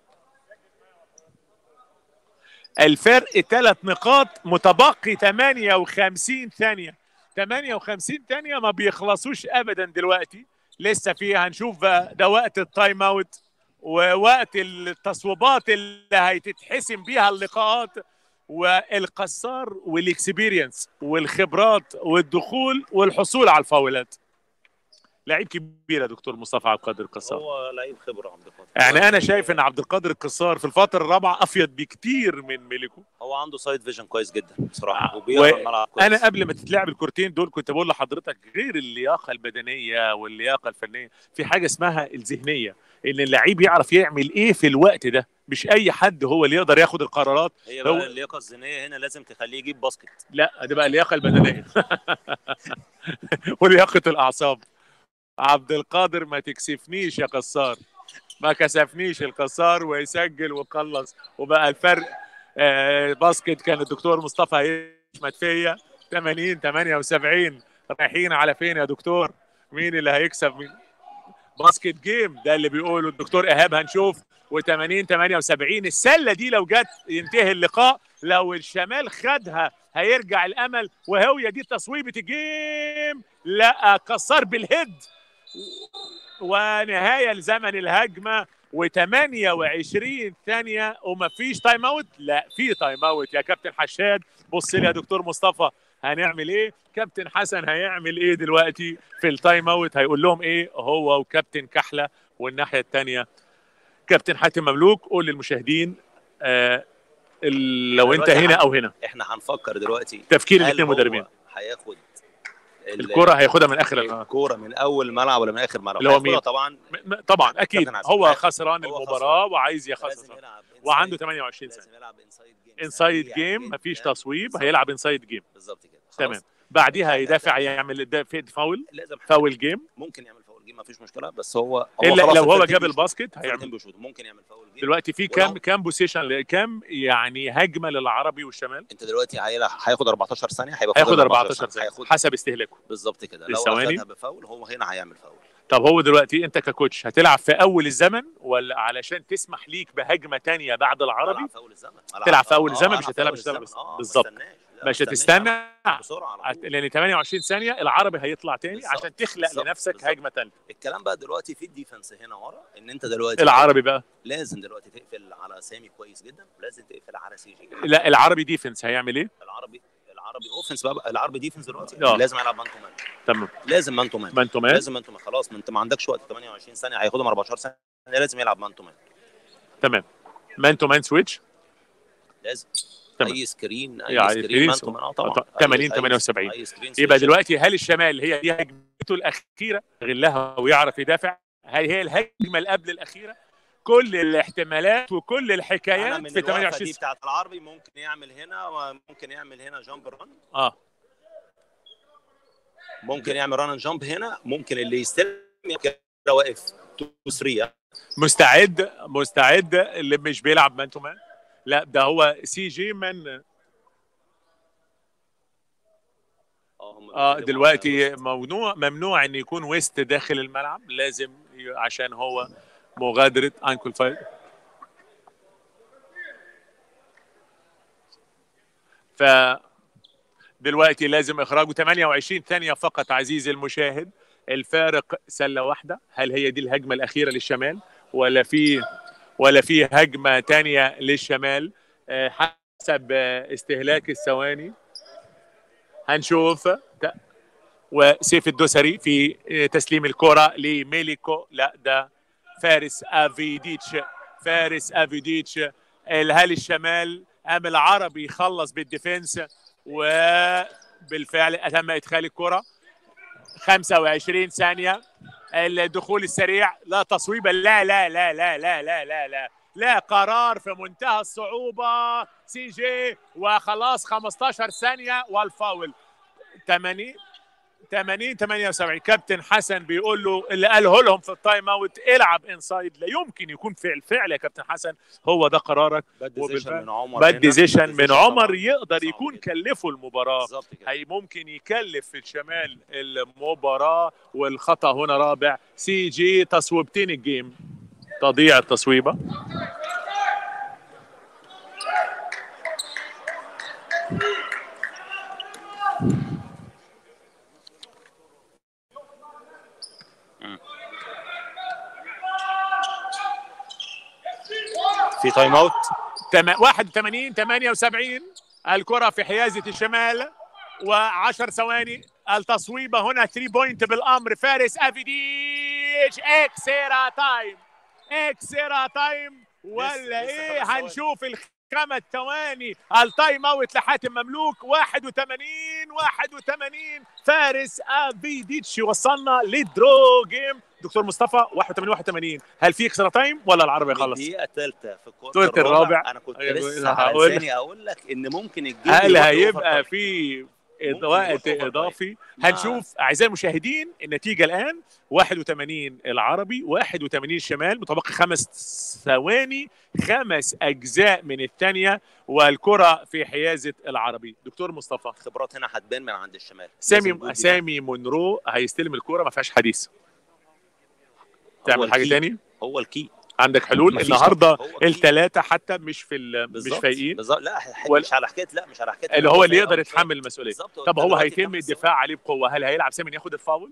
الفرق ثلاث نقاط متبقي 58 ثانية 58 ثانية ما بيخلصوش أبدا دلوقتي لسه فيها هنشوف ده وقت التايم اوت ووقت التصويبات اللي هتتحسم بيها اللقاءات والقصار والاكسبيرينس والخبرات والدخول والحصول على الفاولات لعيب كبير يا دكتور مصطفى عبد القادر القصار هو لعيب خبره عبد القادر يعني انا شايف ان عبد القادر القصار في الفتره الرابعه افيد بكتير من ميليكو هو عنده سايد فيجن كويس جدا بصراحه وبيقرا الملعب كويس انا قبل ما تتلعب الكورتين دول كنت بقول لحضرتك غير اللياقه البدنيه واللياقه الفنيه في حاجه اسمها الذهنيه ان اللعيب يعرف يعمل ايه في الوقت ده مش اي حد هو اللي يقدر ياخد القرارات هي هو- بقى اللياقه الذهنيه هنا لازم تخليه يجيب باسكت لا دي بقى اللياقه البدنيه ولياقه الاعصاب عبد القادر ما تكسفنيش يا قصار ما كسفنيش القصار ويسجل وخلص وبقى الفرق آه باسكت كان الدكتور مصطفى يشمت فيا 80 78 رايحين على فين يا دكتور مين اللي هيكسب مين باسكت جيم ده اللي بيقوله الدكتور ايهاب هنشوف و80 78 السله دي لو جت ينتهي اللقاء لو الشمال خدها هيرجع الامل وهي دي تصويبه الجيم لا كسر بالهيد ونهايه لزمن الهجمه و28 ثانيه ومفيش تايم اوت لا في تايم اوت يا كابتن حشاد بص لي يا دكتور مصطفى هنعمل ايه كابتن حسن هيعمل ايه دلوقتي في التايم اوت هيقول لهم ايه هو وكابتن كحله والناحيه الثانيه كابتن حاتم مملوك قول للمشاهدين آه ال- لو انت دلوقتي هنا هن- او هنا احنا هنفكر دلوقتي تفكير هل الاثنين هو مدربين هياخد ال- الكره هياخدها من اخر ال- الكوره من اول ملعب ولا من اخر ملعب اللي هو هياخدها مين؟ طبعا م- م- طبعا اكيد كابتن حسن. هو هو خسران خسران. المباراه وعايز لازم يخسر يلعب وعنده inside- 28 سنه لازم يلعب انسايد جيم انسايد جيم مفيش تصويب بالظبط. هيلعب انسايد جيم بالظبط كده خلاص. تمام بعديها هيبدأ يدافع تاني. يعمل دا- في- فاول لازم فاول جيم ممكن يعمل فاول جيم مفيش مشكله بس هو هو الا خلاص لو هو الفرقتين جاب بيشوطوا. الباسكت الفرقتين هيعمل بيشوطوا ممكن يعمل فاول جيم دلوقتي في كام ولو- كام بوزيشن كام يعني هجمه للعربي والشمال انت دلوقتي هيلع- هياخد 14 ثانيه هيبقى هياخد فاضل 14 سنه هياخد حسب استهلاكه بالظبط كده لو الثواني. اخدها بفاول هو هنا هيعمل فاول طب هو دلوقتي انت ككوتش هتلعب في اول الزمن ولا علشان تسمح ليك بهجمه تانية بعد العربي العب في اول الزمن تلعب في أول آه، الزمن، ألعب مش في هتلعب أول الزمن الزمن. آه، ما بالظبط. استناش. لا، مش ما هتستنى استناش. بسرعه على طول. لان 28 ثانيه العربي هيطلع تاني بالظبط، عشان تخلق بالظبط، لنفسك بالظبط. هجمه تانية الكلام بقى دلوقتي في الديفنس هنا ورا ان انت دلوقتي العربي بقى لازم دلوقتي تقفل على سامي كويس جدا ولازم تقفل على سي جي لا العربي ديفنس هيعمل ايه العربي العربي اوفنس بقى العربي ديفنس دلوقتي آه. لازم يلعب مان تو مان تمام لازم مان تو مان مان تو مان لازم مان تو مان خلاص ما انت ما عندكش وقت 28 ثانيه هياخدهم 14 ثانيه لازم يلعب مان تو مان تمام مان تو مان سويتش لازم تمام. اي سكرين اي يعني سكرين سكرين مان تو مان اه طبعا 80 أي- أي- 78. أي سكرين يبقى سويتش. دلوقتي هل الشمال هي دي هجمته الاخيره غلها ويعرف يدافع هل هي الهجمه اللي قبل الاخيره كل الاحتمالات وكل أنا الحكايات من في الوقفة 28 دي بتاعت العربي ممكن يعمل هنا وممكن يعمل هنا جامب ران اه ممكن يعمل ران جامب هنا ممكن اللي يستلم يمكن واقف 2 3 مستعد مستعد اللي مش بيلعب مان تو مان لا ده هو سي جي من اه دلوقتي ممنوع ممنوع ان يكون ويست داخل الملعب لازم ي- عشان هو مغادره انكل فايل ف دلوقتي لازم اخراجه 28 ثانيه فقط عزيزي المشاهد الفارق سله واحده هل هي دي الهجمه الاخيره للشمال ولا في ولا في هجمه ثانيه للشمال آه، حسب آه، استهلاك الثواني هنشوف ت- وسيف الدوسري في آه، تسليم الكره لميليكو لا ده فارس افيديتش فارس افيديتش الهلال الشمال ام العربي يخلص بالديفنس وبالفعل تم ادخال الكره 25 ثانيه الدخول السريع لا تصويبا لا لا لا لا لا لا لا لا لا قرار في منتهى الصعوبه سي جي وخلاص 15 ثانيه والفاول 80 80 78 كابتن حسن بيقول له اللي قاله لهم في التايم اوت العب انسايد لا يمكن يكون فعل فعل يا كابتن حسن هو ده قرارك باد وبالفعل- ديسيشن من عمر باد هنا. ديسيشن باد من ديسيشن عمر طبعاً. يقدر صعب يكون جداً. كلفه المباراه بالظبط كده هي ممكن يكلف في الشمال المباراة والخطأ هنا رابع سي جي تصويبتين الجيم تضيع التصويبة في تايم اوت تم- 81 78 الكرة في حيازة الشمال و10 ثواني التصويبة هنا 3 بوينت بالأمر فارس أفيديش اكسيرا تايم اكسيرا تايم ولا لسه ايه خمس ثواني. هنشوف الخمس ثواني التايم اوت لحاتم مملوك 81 81 فارس افيديتش وصلنا للدرو جيم دكتور مصطفى 81 81 هل في اكسترا تايم ولا العربي من يخلص؟ الدقيقة الثالثة في الثلث الكورتر الرابع. انا كنت أيوة، لسه هقول- لساني اقول لك ان ممكن الجيم هل يروح هيبقى لأوفر في ممكن وقت يروح أوفر اضافي ما- هنشوف اعزائي المشاهدين النتيجه الان 81 العربي 81 الشمال متبقي خمس ثواني خمس اجزاء من الثانيه والكره في حيازه العربي دكتور مصطفى الخبرات هنا هتبان من عند الشمال لازم سامي الجول دي سامي مونرو هيستلم الكره ما فيهاش حديث هو تعمل حاجه الكي. تاني هو الكي عندك حلول مفيش النهارده طبعاً. هو الكي. الثلاثه حتى مش في ال- مش بالظبط فايقين بالظبط لا ح- ولا- مش على حكايه لا مش على حكايه اللي هو اللي فايق يقدر أو مش فايق. يتحمل المسؤوليه بالظبط طب هو دلوقتي هيتم خمس الدفاع عليه بقوه هل هيلعب سامي ياخد الفاول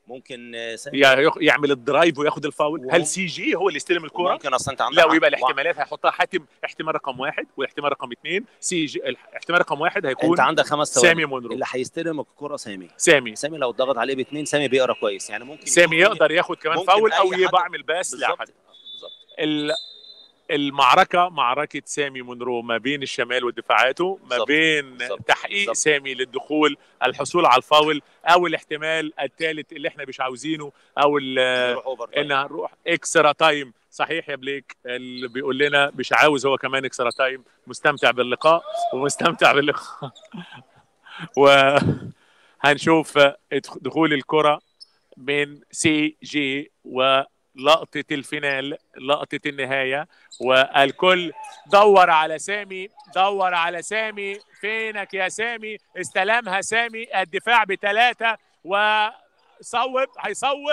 ممكن آه، سامي يا- يعمل الدرايف وياخد الفاول وهم- هل سي جي هو اللي يستلم الكره ممكن اصلا انت عندك لا ويبقى وا- الاحتمالات هيحطها حاتم احتمال رقم واحد واحتمال رقم اثنين سي جي الاحتمال رقم واحد هيكون انت عندك خمس ثواني سامي مونرو اللي هيستلم الكره سامي سامي سامي لو ضغط عليه باثنين سامي بيقرا كويس يعني ممكن سامي يكون- يقدر ياخد كمان ممكن فاول او أي حد- يبقى يعمل باس بالظبط لاحد بالظبط ال- المعركة معركة سامي مونرو ما بين الشمال ودفاعاته ما بالظبط. بين بالظبط. تحقيق بالظبط. سامي للدخول الحصول على الفاول او الاحتمال الثالث اللي احنا مش عاوزينه او ال- يروح اوفر تايم. ان هنروح اكسترا تايم صحيح يا بليك اللي بيقول لنا مش عاوز هو كمان اكسترا تايم مستمتع باللقاء ومستمتع باللقاء وهنشوف دخول الكرة من سي جي ولقطة الفينال لقطة النهاية والكل دور على سامي دور على سامي فينك يا سامي استلمها سامي الدفاع بثلاثة وصوب هيصوب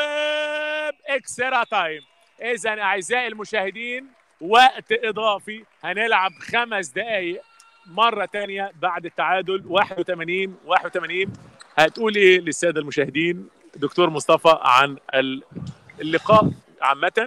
اكسترا تايم اذا اعزائي المشاهدين وقت اضافي هنلعب خمس دقائق مره تانية بعد التعادل 81 81 هتقول ايه للساده المشاهدين دكتور مصطفى عن ال- اللقاء عامه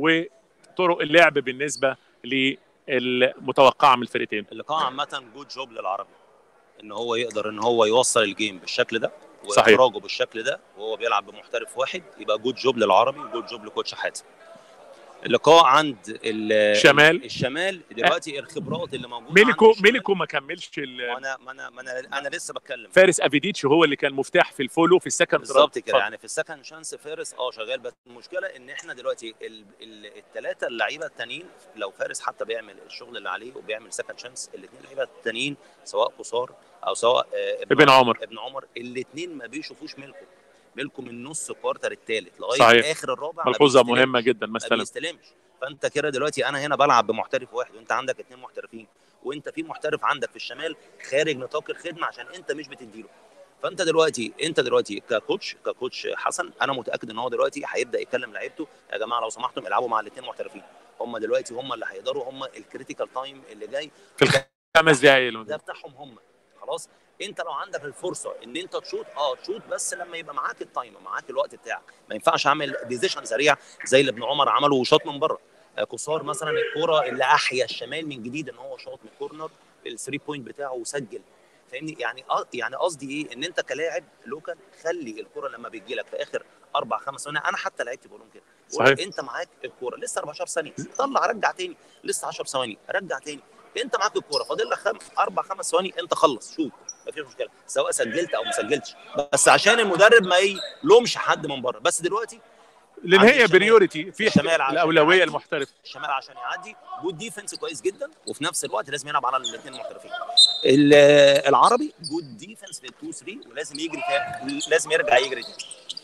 وطرق اللعب بالنسبه للمتوقعه من الفرقتين اللقاء عامه جود جوب للعربي ان هو يقدر ان هو يوصل الجيم بالشكل ده صحيح. واخراجه بالشكل ده وهو بيلعب بمحترف واحد يبقى جود جوب للعربي جود جوب لكوتش حاتم اللقاء عند ال- شمال. الشمال دلوقتي الخبرات اللي موجوده ميليكو عند الشمال- ميليكو ما كملش ال- ما انا ما انا ما انا انا لسه بتكلم فارس افيديتش هو اللي كان مفتاح في الفولو في السكند بالظبط كده اتفضل. يعني في السكند شانس فارس اه شغال بس المشكله ان احنا دلوقتي الثلاثه اللعيبه التانيين لو فارس حتى بيعمل الشغل اللي عليه وبيعمل سكند شانس الاثنين لعيبه التانيين سواء قصار او سواء آه ابن عمر ابن عمر الاثنين ما بيشوفوش ملكه ملكه من نص الكوارتر الثالث لغايه صحيح. اخر الرابع ما ملحوظه بيستلمش. مهمه جدا ما مثلا بيستلمش فانت كده دلوقتي انا هنا بلعب بمحترف واحد وانت عندك اثنين محترفين وانت في محترف عندك في الشمال خارج نطاق الخدمه عشان انت مش بتديله فانت دلوقتي انت دلوقتي ككوتش ككوتش حسن انا متاكد ان هو دلوقتي هيبدا يكلم لعيبته يا جماعه لو سمحتم العبوا مع الاثنين محترفين هم دلوقتي هم اللي هيقدروا هم الكريتيكال تايم اللي جاي في الخمس دقائق ده بتاعهم هم خلاص انت لو عندك الفرصه ان انت تشوط اه تشوط بس لما يبقى معاك التايم معاك الوقت بتاعك ما ينفعش اعمل ديزيشن سريع زي اللي ابن عمر عمله وشاط من بره آه، قصار مثلا الكوره اللي احيا الشمال من جديد ان هو شاط من كورنر الثري بوينت بتاعه وسجل فاهمني يعني اه يعني قصدي ايه ان انت كلاعب لوكال خلي الكوره لما بتجي لك في اخر اربع خمس ثواني انا حتى لعبت بقول لهم كده بقول صحيح. انت معاك الكوره لسه 14 ثانيه طلع رجع تاني لسه 10 ثواني رجع تاني انت معاك الكوره فاضل لك خم... اربع خمس ثواني انت خلص شوت مفيش مشكله سواء سجلت او ما سجلتش بس عشان المدرب ما يلومش حد من بره بس دلوقتي لان عند هي الشمال. بريوريتي في الشمال عشان الاولويه يعدي. المحترف الشمال عشان يعدي جود ديفنس كويس جدا وفي نفس الوقت لازم يلعب على الاثنين المحترفين ال- العربي جود ديفنس في التو 3 ولازم يجري تاني لازم يرجع يجري تاني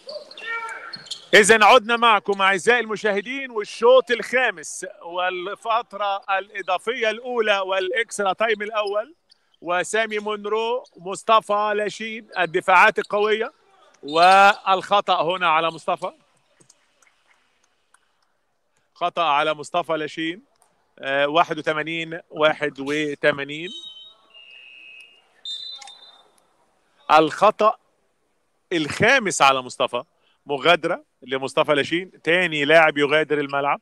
إذا عدنا معكم أعزائي المشاهدين والشوط الخامس والفترة الإضافية الأولى والإكسترا تايم الأول وسامي مونرو مصطفى لاشين الدفاعات القوية والخطأ هنا على مصطفى خطأ على مصطفى لاشين آه، 81 81 الخطأ الخامس على مصطفى مغادرة لمصطفى لاشين تاني لاعب يغادر الملعب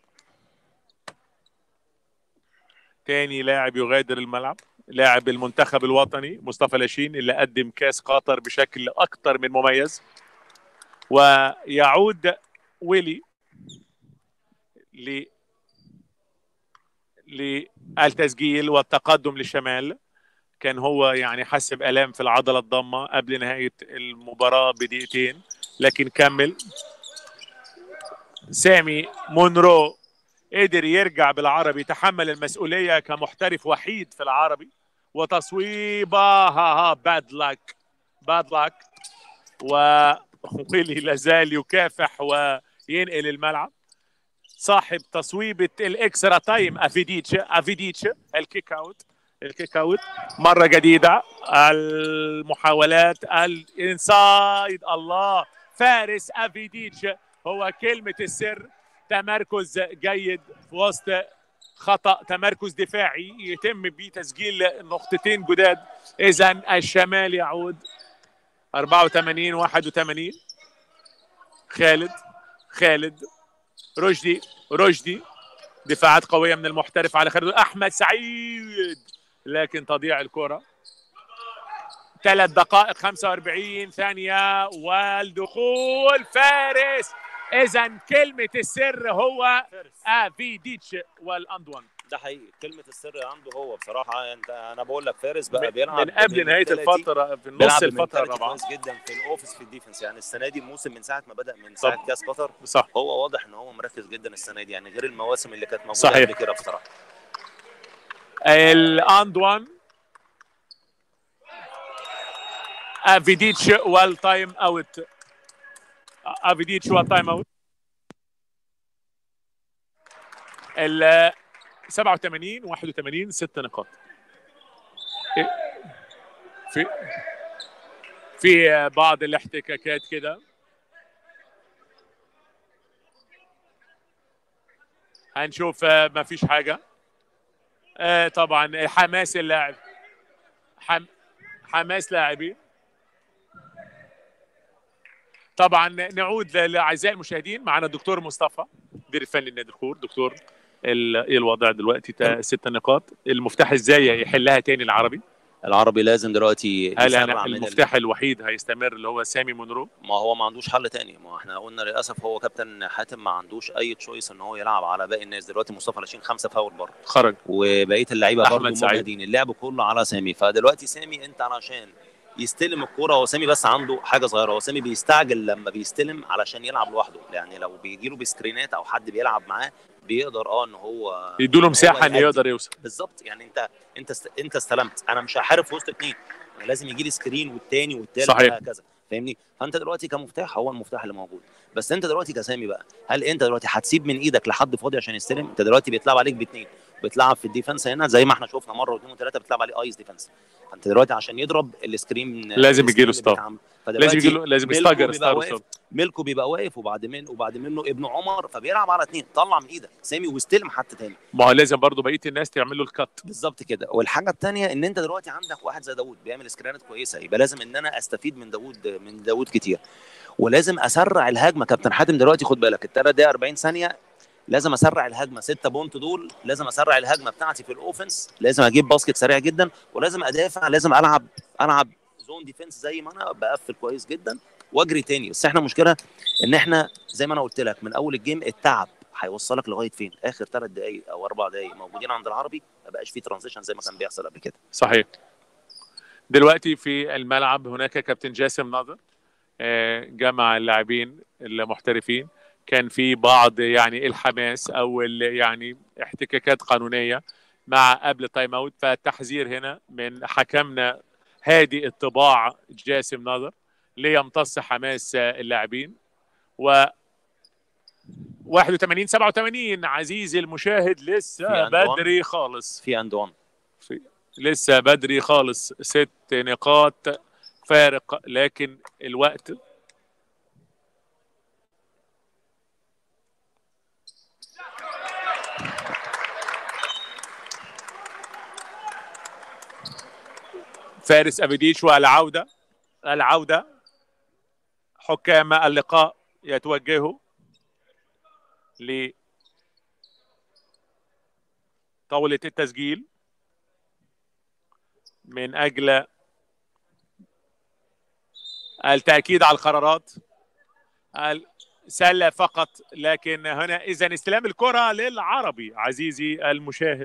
تاني لاعب يغادر الملعب لاعب المنتخب الوطني مصطفى لاشين اللي قدم كاس قطر بشكل أكثر من مميز ويعود ويلي ل للتسجيل والتقدم للشمال كان هو يعني حس بآلام في العضلة الضمة قبل نهاية المباراة بدقيقتين لكن كمل سامي مونرو قدر يرجع بالعربي تحمل المسؤولية كمحترف وحيد في العربي وتصويبة ها ها باد لاك باد لاك وويلي لازال يكافح وينقل الملعب صاحب تصويبة الاكسترا تايم افيديتش افيديتش الكيك اوت الكيك اوت مرة جديدة المحاولات الانسايد الله فارس افيديتش هو كلمة السر تمركز جيد في وسط خطأ تمركز دفاعي يتم بيه تسجيل نقطتين جداد إذا الشمال يعود 84 81 خالد خالد رشدي رشدي دفاعات قويه من المحترف على خالد احمد سعيد لكن تضيع الكره ثلاث دقائق 45 ثانيه والدخول فارس اذا كلمه السر هو افيديتش والاندوان ده حقيقي كلمه السر عنده هو بصراحه انت انا بقول لك فارس بقى بيلعب من قبل نهايه بمنتاليتي- الفتره في نص بيلعب الفتره بمنتاليتي الرابعه كويس جدا في الاوفيس في الديفنس يعني السنه دي الموسم من ساعه ما بدا من ساعه كاس قطر صح هو واضح ان هو مركز جدا السنه دي يعني غير المواسم اللي كانت موجوده صحيح. قبل كده بصراحه الاندوان افيديتش والتايم اوت افيديتش والتايم اوت ال 87 81 ست نقاط إيه؟ في في بعض الاحتكاكات كده هنشوف آه، ما فيش حاجه آه، طبعا حماس اللاعب حم... حماس لاعبين طبعا نعود ل- لاعزائي المشاهدين معنا الدكتور مصطفى مدير الفني لنادي الخور دكتور ال- ايه الوضع دلوقتي تا- ست نقاط المفتاح ازاي يحلها تاني العربي العربي لازم دلوقتي هل يسرع أنا من ال- المفتاح الوحيد هيستمر اللي هو سامي منرو ما هو ما عندوش حل تاني ما احنا قلنا للاسف هو كابتن حاتم ما عندوش اي تشويس ان هو يلعب على باقي الناس دلوقتي مصطفى لاشين خمسه فاول بره خرج وبقيه اللعيبه أحمد برضه سعيد. مجهدين اللعب كله على سامي فدلوقتي سامي انت علشان يستلم الكوره هو سامي بس عنده حاجه صغيره هو سامي بيستعجل لما بيستلم علشان يلعب لوحده يعني لو بيجي له بسكرينات او حد بيلعب معاه بيقدر اه ان هو يدوا له مساحه انه يأدي. يقدر يوصل بالظبط يعني انت انت است... انت استلمت انا مش هحارب في وسط اتنين انا لازم يجي لي سكرين والتاني والتالت صحيح. وهكذا فاهمني فانت دلوقتي كمفتاح هو المفتاح اللي موجود بس انت دلوقتي كسامي بقى هل انت دلوقتي هتسيب من ايدك لحد فاضي عشان يستلم انت دلوقتي بيتلعب عليك باثنين بتلعب في الديفنس هنا زي ما احنا شفنا مره واثنين وثلاثه بتلعب عليه ايس ديفنس فانت دلوقتي عشان يضرب السكرين لازم يجي له السكرين اللي ستار. بيتعمل. لازم فدلوقتي يجي له لازم ميلكو يستاجر بيبقى ستار واقف. وستار. ميلكو بيبقى واقف وبعد من وبعد منه ابن عمر فبيلعب على اثنين طلع من ايدك سامي واستلم حتى تاني ما هو لازم برضه بقيه الناس تعمل له الكات بالظبط كده والحاجه الثانيه ان انت دلوقتي عندك واحد زي داوود بيعمل سكرينات كويسه يبقى لازم ان انا استفيد من داوود من داوود كتير ولازم اسرع الهجمه كابتن حاتم دلوقتي خد بالك الثلاث دقايق 40 ثانيه لازم اسرع الهجمه 6 بونت دول لازم اسرع الهجمه بتاعتي في الاوفنس لازم اجيب باسكت سريع جدا ولازم ادافع لازم العب العب زون ديفنس زي ما انا بقفل كويس جدا واجري تاني بس احنا المشكله ان احنا زي ما انا قلت لك من اول الجيم التعب هيوصلك لغايه فين اخر ثلاث دقائق او اربع دقائق موجودين عند العربي ما بقاش في ترانزيشن زي ما كان بيحصل قبل كده صحيح دلوقتي في الملعب هناك كابتن جاسم ناظر آه، جمع اللاعبين المحترفين كان في بعض يعني الحماس او ال- يعني احتكاكات قانونيه مع قبل تايم اوت فالتحذير هنا من حكمنا هادي الطباع جاسم ناظر ليمتص حماس آه، اللاعبين و 81 87 عزيزي المشاهد في لسه أندوان. بدري خالص في اند وان في لسه بدري خالص ست نقاط فارق لكن الوقت فارس افيديش والعوده العوده حكام اللقاء يتوجهوا ل طاولة التسجيل من أجل التأكيد على القرارات سلة فقط لكن هنا إذا استلام الكرة للعربي عزيزي المشاهد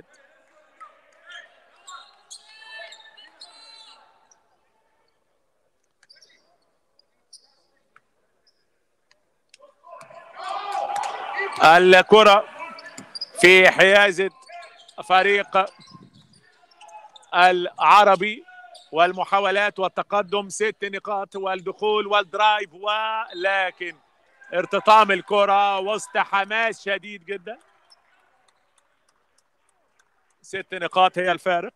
الكرة في حيازة فريق العربي والمحاولات والتقدم ست نقاط والدخول والدرايف ولكن ارتطام الكرة وسط حماس شديد جدا ست نقاط هي الفارق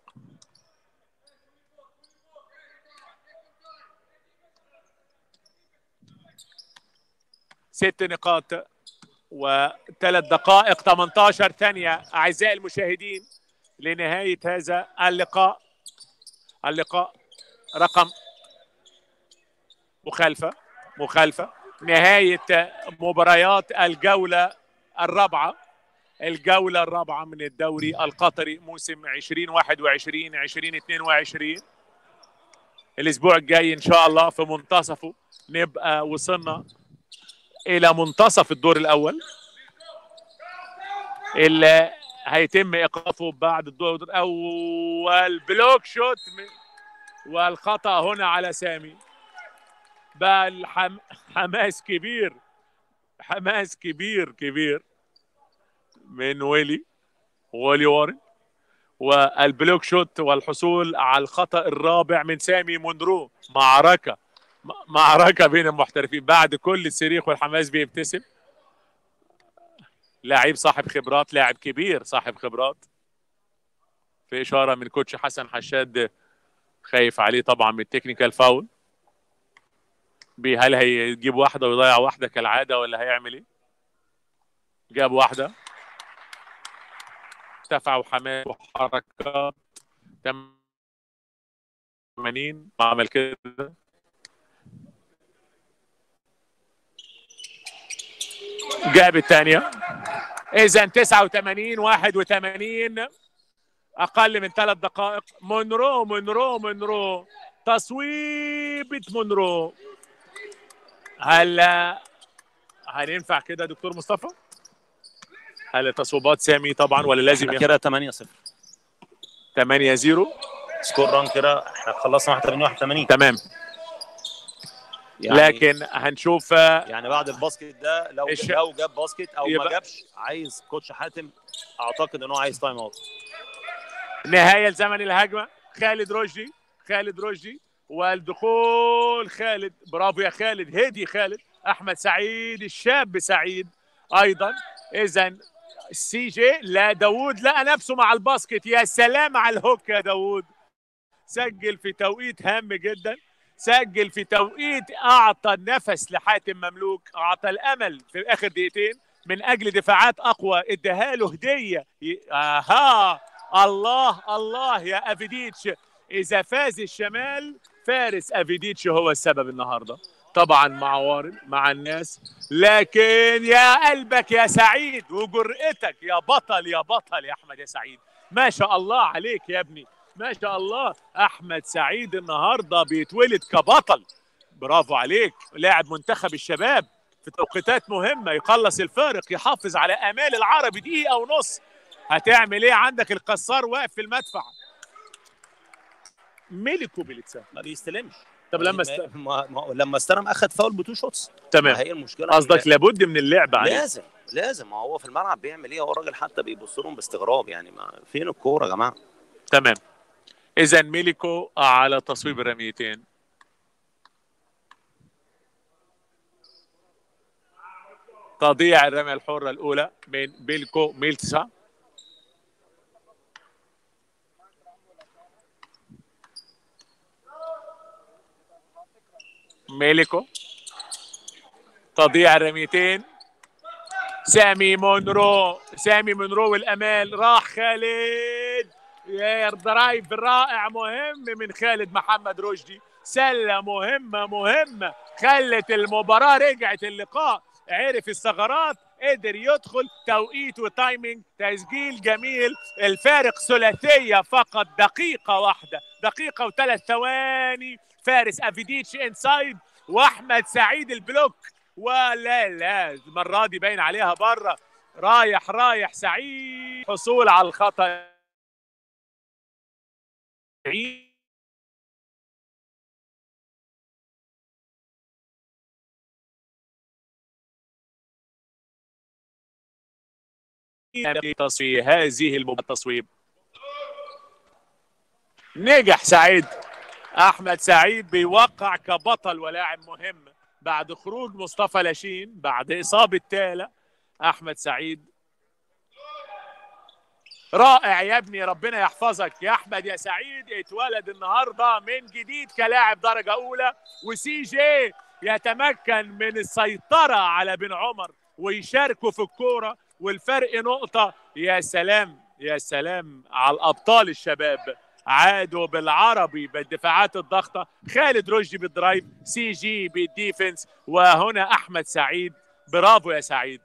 ست نقاط وثلاث دقائق 18 ثانية أعزائي المشاهدين لنهاية هذا اللقاء اللقاء رقم مخالفة مخالفة نهايه مباريات الجوله الرابعه الجوله الرابعه من الدوري القطري موسم 2021 2022 الاسبوع الجاي ان شاء الله في منتصفه نبقى وصلنا الى منتصف الدور الاول اللي هيتم ايقافه بعد الدور الاول بلوك شوت والخطا هنا على سامي بقى الحم... حماس كبير حماس كبير كبير من ويلي وولي وارن والبلوك شوت والحصول على الخطا الرابع من سامي مونرو معركه معركه بين المحترفين بعد كل الصريخ والحماس بيبتسم لاعب صاحب خبرات لاعب كبير صاحب خبرات في اشاره من كوتش حسن حشاد خايف عليه طبعا من التكنيكال فاول هل هيجيب واحده ويضيع واحده كالعاده ولا هيعمل ايه؟ جاب واحده ارتفعوا حماس وحركات 80 ما عمل كده جاب الثانية إذا 89 81 أقل من ثلاث دقائق مونرو مونرو مونرو تصويبة مونرو هل هننفع كده دكتور مصطفى؟ هل تصويبات سامي طبعا ولا لازم كده 8 0 8 0 سكور ران كده احنا خلصنا 81 81 تمام يعني لكن هنشوف يعني بعد الباسكت ده لو الش- لو جاب باسكت او ما يبقى- جابش عايز كوتش حاتم اعتقد ان هو عايز تايم اوت نهاية لزمن الهجمة خالد رشدي خالد رشدي والدخول خالد برافو يا خالد هدي خالد احمد سعيد الشاب سعيد ايضا اذا سي جي لا داوود لقى نفسه مع الباسكت يا سلام على الهوك يا داوود سجل في توقيت هام جدا سجل في توقيت اعطى النفس لحاتم مملوك اعطى الامل في اخر دقيقتين من اجل دفاعات اقوى اداها له هديه ي- اها الله الله يا افيديتش اذا فاز الشمال فارس افيديتش هو السبب النهارده طبعا مع وارن مع الناس لكن يا قلبك يا سعيد وجرأتك يا بطل يا بطل يا احمد يا سعيد ما شاء الله عليك يا ابني ما شاء الله احمد سعيد النهارده بيتولد كبطل برافو عليك لاعب منتخب الشباب في توقيتات مهمه يخلص الفارق يحافظ على امال العربي دقيقه ونص هتعمل ايه عندك القصار واقف في المدفع ميليكو بيليتسا ما بيستلمش طب لما ما- است... ما ما لما استلم اخد فاول بتو شوتس تمام هي المشكله قصدك لابد من اللعب عليه لازم لازم ما هو في الملعب بيعمل ايه هو الراجل حتى بيبص لهم باستغراب يعني ما فين الكوره يا جماعه تمام اذا ميليكو على تصويب الرميتين تضيع الرمية الحرة الأولى من بيلكو ميلتسا ميليكو تضيع الرميتين سامي مونرو سامي مونرو والامال راح خالد يا درايف رائع مهم من خالد محمد رشدي سله مهمه مهمه خلت المباراه رجعت اللقاء عرف الثغرات قدر يدخل توقيت وتايمينج تسجيل جميل الفارق ثلاثيه فقط دقيقه واحده دقيقه وثلاث ثواني فارس افيديتش انسايد واحمد سعيد البلوك ولا لا المره دي باين عليها بره رايح رايح سعيد حصول على الخطا تصويب هذه المباراة التصويب نجح سعيد احمد سعيد بيوقع كبطل ولاعب مهم بعد خروج مصطفى لاشين بعد اصابه تالا احمد سعيد رائع يا ابني ربنا يحفظك يا احمد يا سعيد اتولد النهارده من جديد كلاعب درجه اولى وسي جي يتمكن من السيطره على بن عمر ويشاركوا في الكوره والفرق نقطه يا سلام يا سلام على الابطال الشباب عادوا بالعربي بالدفاعات الضغطة خالد رشدي بالدرايف سي جي بالديفنس وهنا أحمد سعيد برافو يا سعيد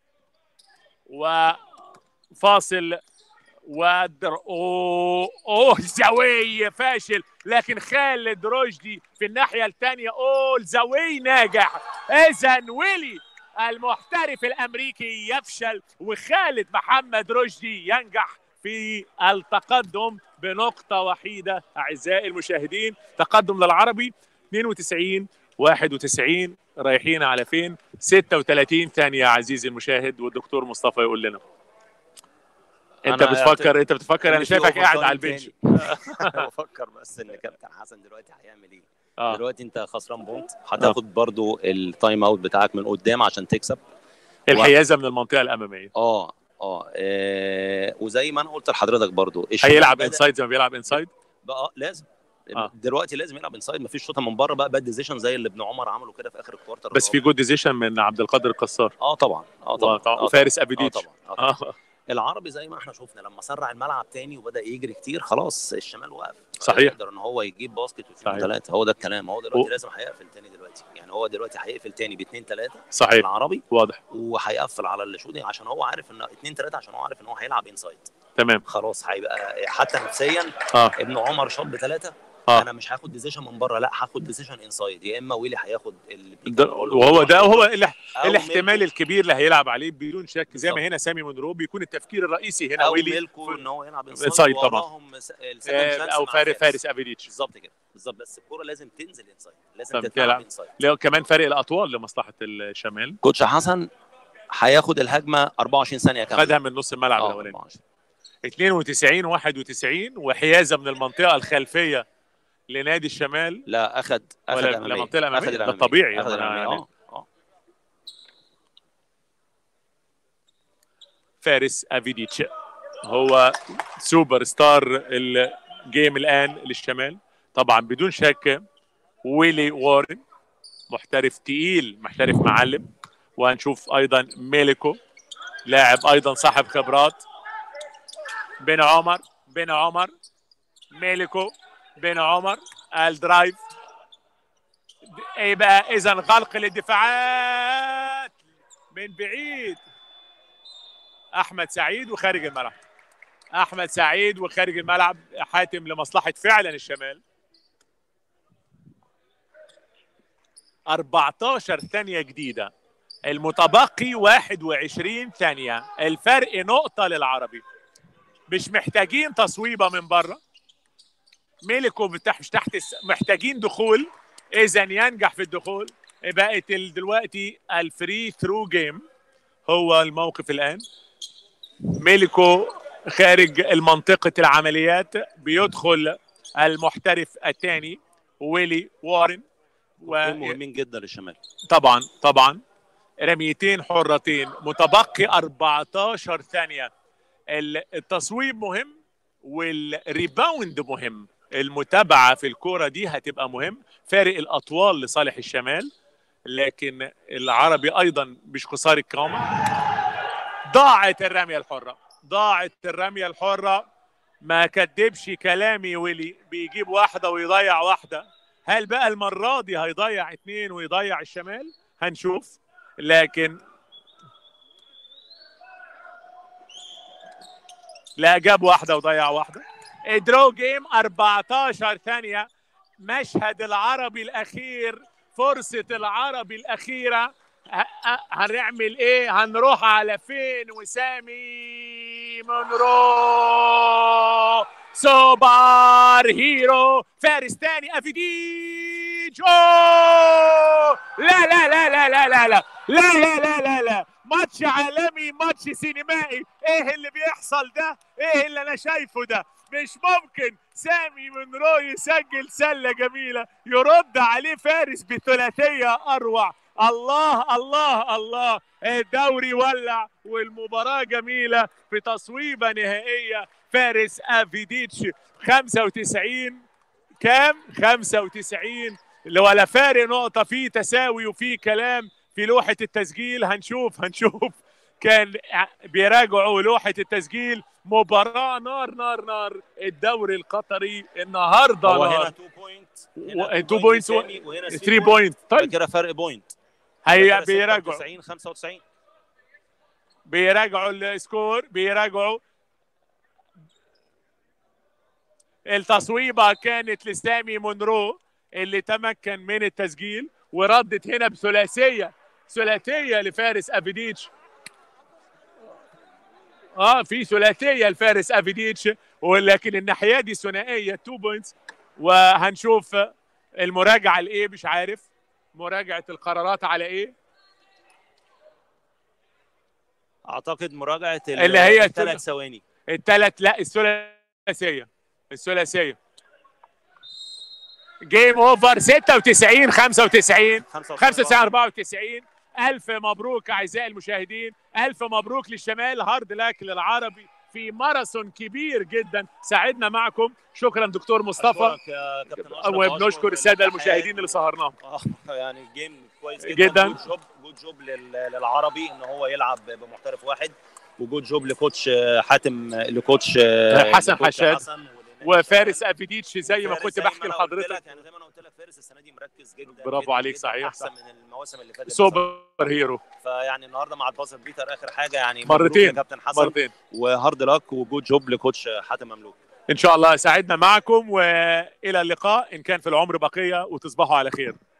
وفاصل ودر اوه اوه زاوية فاشل لكن خالد رشدي في الناحية الثانية اوه الزاوية ناجح اذا ويلي المحترف الامريكي يفشل وخالد محمد رشدي ينجح في التقدم بنقطة وحيدة أعزائي المشاهدين تقدم للعربي 92 91 رايحين على فين 36 ثانية عزيزي المشاهد والدكتور مصطفى يقول لنا انت أنا بتفكر انت بتفكر انا إن في شايفك قاعد overtime على البنش تاني. بفكر بس ان كابتن حسن دلوقتي هيعمل ايه اه دلوقتي انت خسران بونت هتاخد برضو التايم اوت بتاعك من قدام عشان تكسب الحيازة من المنطقة الأمامية اه اه آه، وزي ما انا قلت لحضرتك برضو الشمال هيلعب بدأ انسايد زي ما بيلعب انسايد بقى لازم آه. دلوقتي لازم يلعب انسايد مفيش شوطه من بره بقى باد ديزيشن زي اللي ابن عمر عمله كده في اخر الكوارتر بس في جود ديزيشن من عبد القادر القصار اه طبعا اه طبعا طبعا آه وفارس طبعاً. ابيديتش اه طبعا آه طبعا اه العربي زي ما احنا شفنا لما سرع الملعب تاني وبدا يجري كتير خلاص الشمال وقف صحيح. يقدر ان هو يجيب باسكت واثنين صحيح. وثلاثه هو ده الكلام هو دلوقتي و- لازم هيقفل تاني دلوقتي يعني هو دلوقتي هيقفل تاني باثنين ثلاثه صحيح العربي واضح وهيقفل على الشوطنج عشان هو عارف ان اثنين ثلاثه عشان هو عارف ان هو هيلعب انسايد تمام خلاص هيبقى حتى نفسيا اه ابن عمر شاط بثلاثه آه. انا مش هاخد ديسيشن من بره لا هاخد ديسيشن انسايد يا اما ويلي هياخد البيك ده أند رول وهو ده هو الاح- أو الاحتمال ميلكو- الكبير اللي هيلعب عليه بدون شك زي ما بالظبط. هنا سامي منرو بيكون التفكير الرئيسي هنا او ويلي ميلكو في- ان هو يلعب إنسايد انسايد طبعاً. وراهم س- السكند آه، شانس او مع فارس فارس ابيديتش بالظبط كده بالظبط بس الكوره لازم تنزل انسايد لازم طب تتلعب تلعب. انسايد لو كمان فرق الاطوال لمصلحه الشمال كوتش حسن هياخد الهجمه 24 ثانيه كامله خدها من نص الملعب آه، الاولاني 24. 92 91 وحيازه من المنطقه الخلفيه لنادي الشمال لا اخد اخد ولا الاماميه المنطقة الأمامية؟ أخد ده الأمامية. طبيعي اخد أنا الاماميه يعني- اه اه فارس افيديتش هو سوبر ستار الجيم الان للشمال طبعا بدون شك ويلي وارن محترف تقيل محترف معلم وهنشوف ايضا ميليكو لاعب ايضا صاحب خبرات بن عمر بن عمر ميليكو بن عمر الدرايف ايه بقى اذا غلق للدفاعات من بعيد احمد سعيد وخارج الملعب احمد سعيد وخارج الملعب حاتم لمصلحه فعلا الشمال 14 ثانيه جديده المتبقي 21 ثانيه الفرق نقطه للعربي مش محتاجين تصويبه من بره ميلكو بتاع مش تحت الس... محتاجين دخول اذا ينجح في الدخول بقت ال- دلوقتي الفري ثرو جيم هو الموقف الان ميلكو خارج المنطقة العمليات بيدخل المحترف الثاني ويلي وارن كلين مهمين جدا للشمال وطبعا طبعا رميتين حرتين متبقي 14 ثانية ال- التصويب مهم والريباوند مهم المتابعة في الكرة دي هتبقى مهم فارق الأطوال لصالح الشمال لكن العربي أيضا مش خسارة كامل ضاعت الرمية الحرة ضاعت الرمية الحرة ما كدبش كلامي ويلي بيجيب واحدة ويضيع واحدة هل بقى المرة دي هيضيع اتنين ويضيع الشمال هنشوف لكن لا جاب واحدة وضيع واحدة درو جيم 14 ثانية مشهد العربي الأخير فرصة العربي الأخيرة ه- ه- هنعمل ايه هنروح على فين وسامي منرو سوبر هيرو فارس تاني افيديج أوه! لا لا لا لا لا لا لا لا لا لا لا لا ماتش عالمي ماتش سينمائي ايه اللي بيحصل ده ايه اللي انا شايفه ده مش ممكن سامي منرو يسجل سله جميله يرد عليه فارس بثلاثيه اروع الله الله الله الدوري ولع والمباراه جميله في تصويبه نهائيه فارس افيديتش 95 كام 95 اللي ولا فارق نقطه في تساوي وفي كلام في لوحه التسجيل هنشوف هنشوف كان بيراجعوا لوحه التسجيل مباراه نار نار نار الدوري القطري النهارده هو هنا نار 2 بوينت و- 2 بوينتس و- وهنا 3 بوينت طيب كده فرق بوينت هي بيراجعوا 90 95 بيراجعوا السكور بيراجعوا التصويبة كانت لسامي مونرو اللي تمكن من التسجيل وردت هنا بثلاثية ثلاثية لفارس افيديتش اه في ثلاثية لفارس افيديتش ولكن الناحية دي ثنائية 2 بوينتس وهنشوف المراجعة لايه مش عارف مراجعة القرارات على ايه اعتقد مراجعه اللي هي ثلاث ثواني الثلاث لا الثلاثيه الثلاثيه جيم اوفر 96 95 95 94 الف مبروك اعزائي المشاهدين الف مبروك للشمال هارد لك للعربي في ماراثون كبير جدا ساعدنا معكم شكرا دكتور مصطفى أشكرك يا كابتن أشرف، وبنشكر وأشكر الساده الحياة. المشاهدين اللي سهرناهم اه يعني جيم كويس جداً. جدا جود جوب جود جوب لل- للعربي ان هو يلعب بمحترف واحد وجود جوب لكوتش آه، حاتم لكوتش آه، حسن لكوتش حشاد. حسن ولنادي وفارس الشمال. افيديتش زي ما فارس كنت زي ما بحكي أنا قلت لك، لحضرتك يعني زي ما انا قلت لك فارس السنه دي مركز جدا برافو جداً عليك، جداً، صحيح، احسن صح. من المواسم اللي فاتت سوبر هيرو فيعني النهارده مع البازر بيتر اخر حاجه يعني مبروك مرتين. يا كابتن حسن مرتين وهارد لك وجود جوب لكوتش حاتم مملوك ان شاء الله ساعدنا معكم والى اللقاء ان كان في العمر بقيه وتصبحوا على خير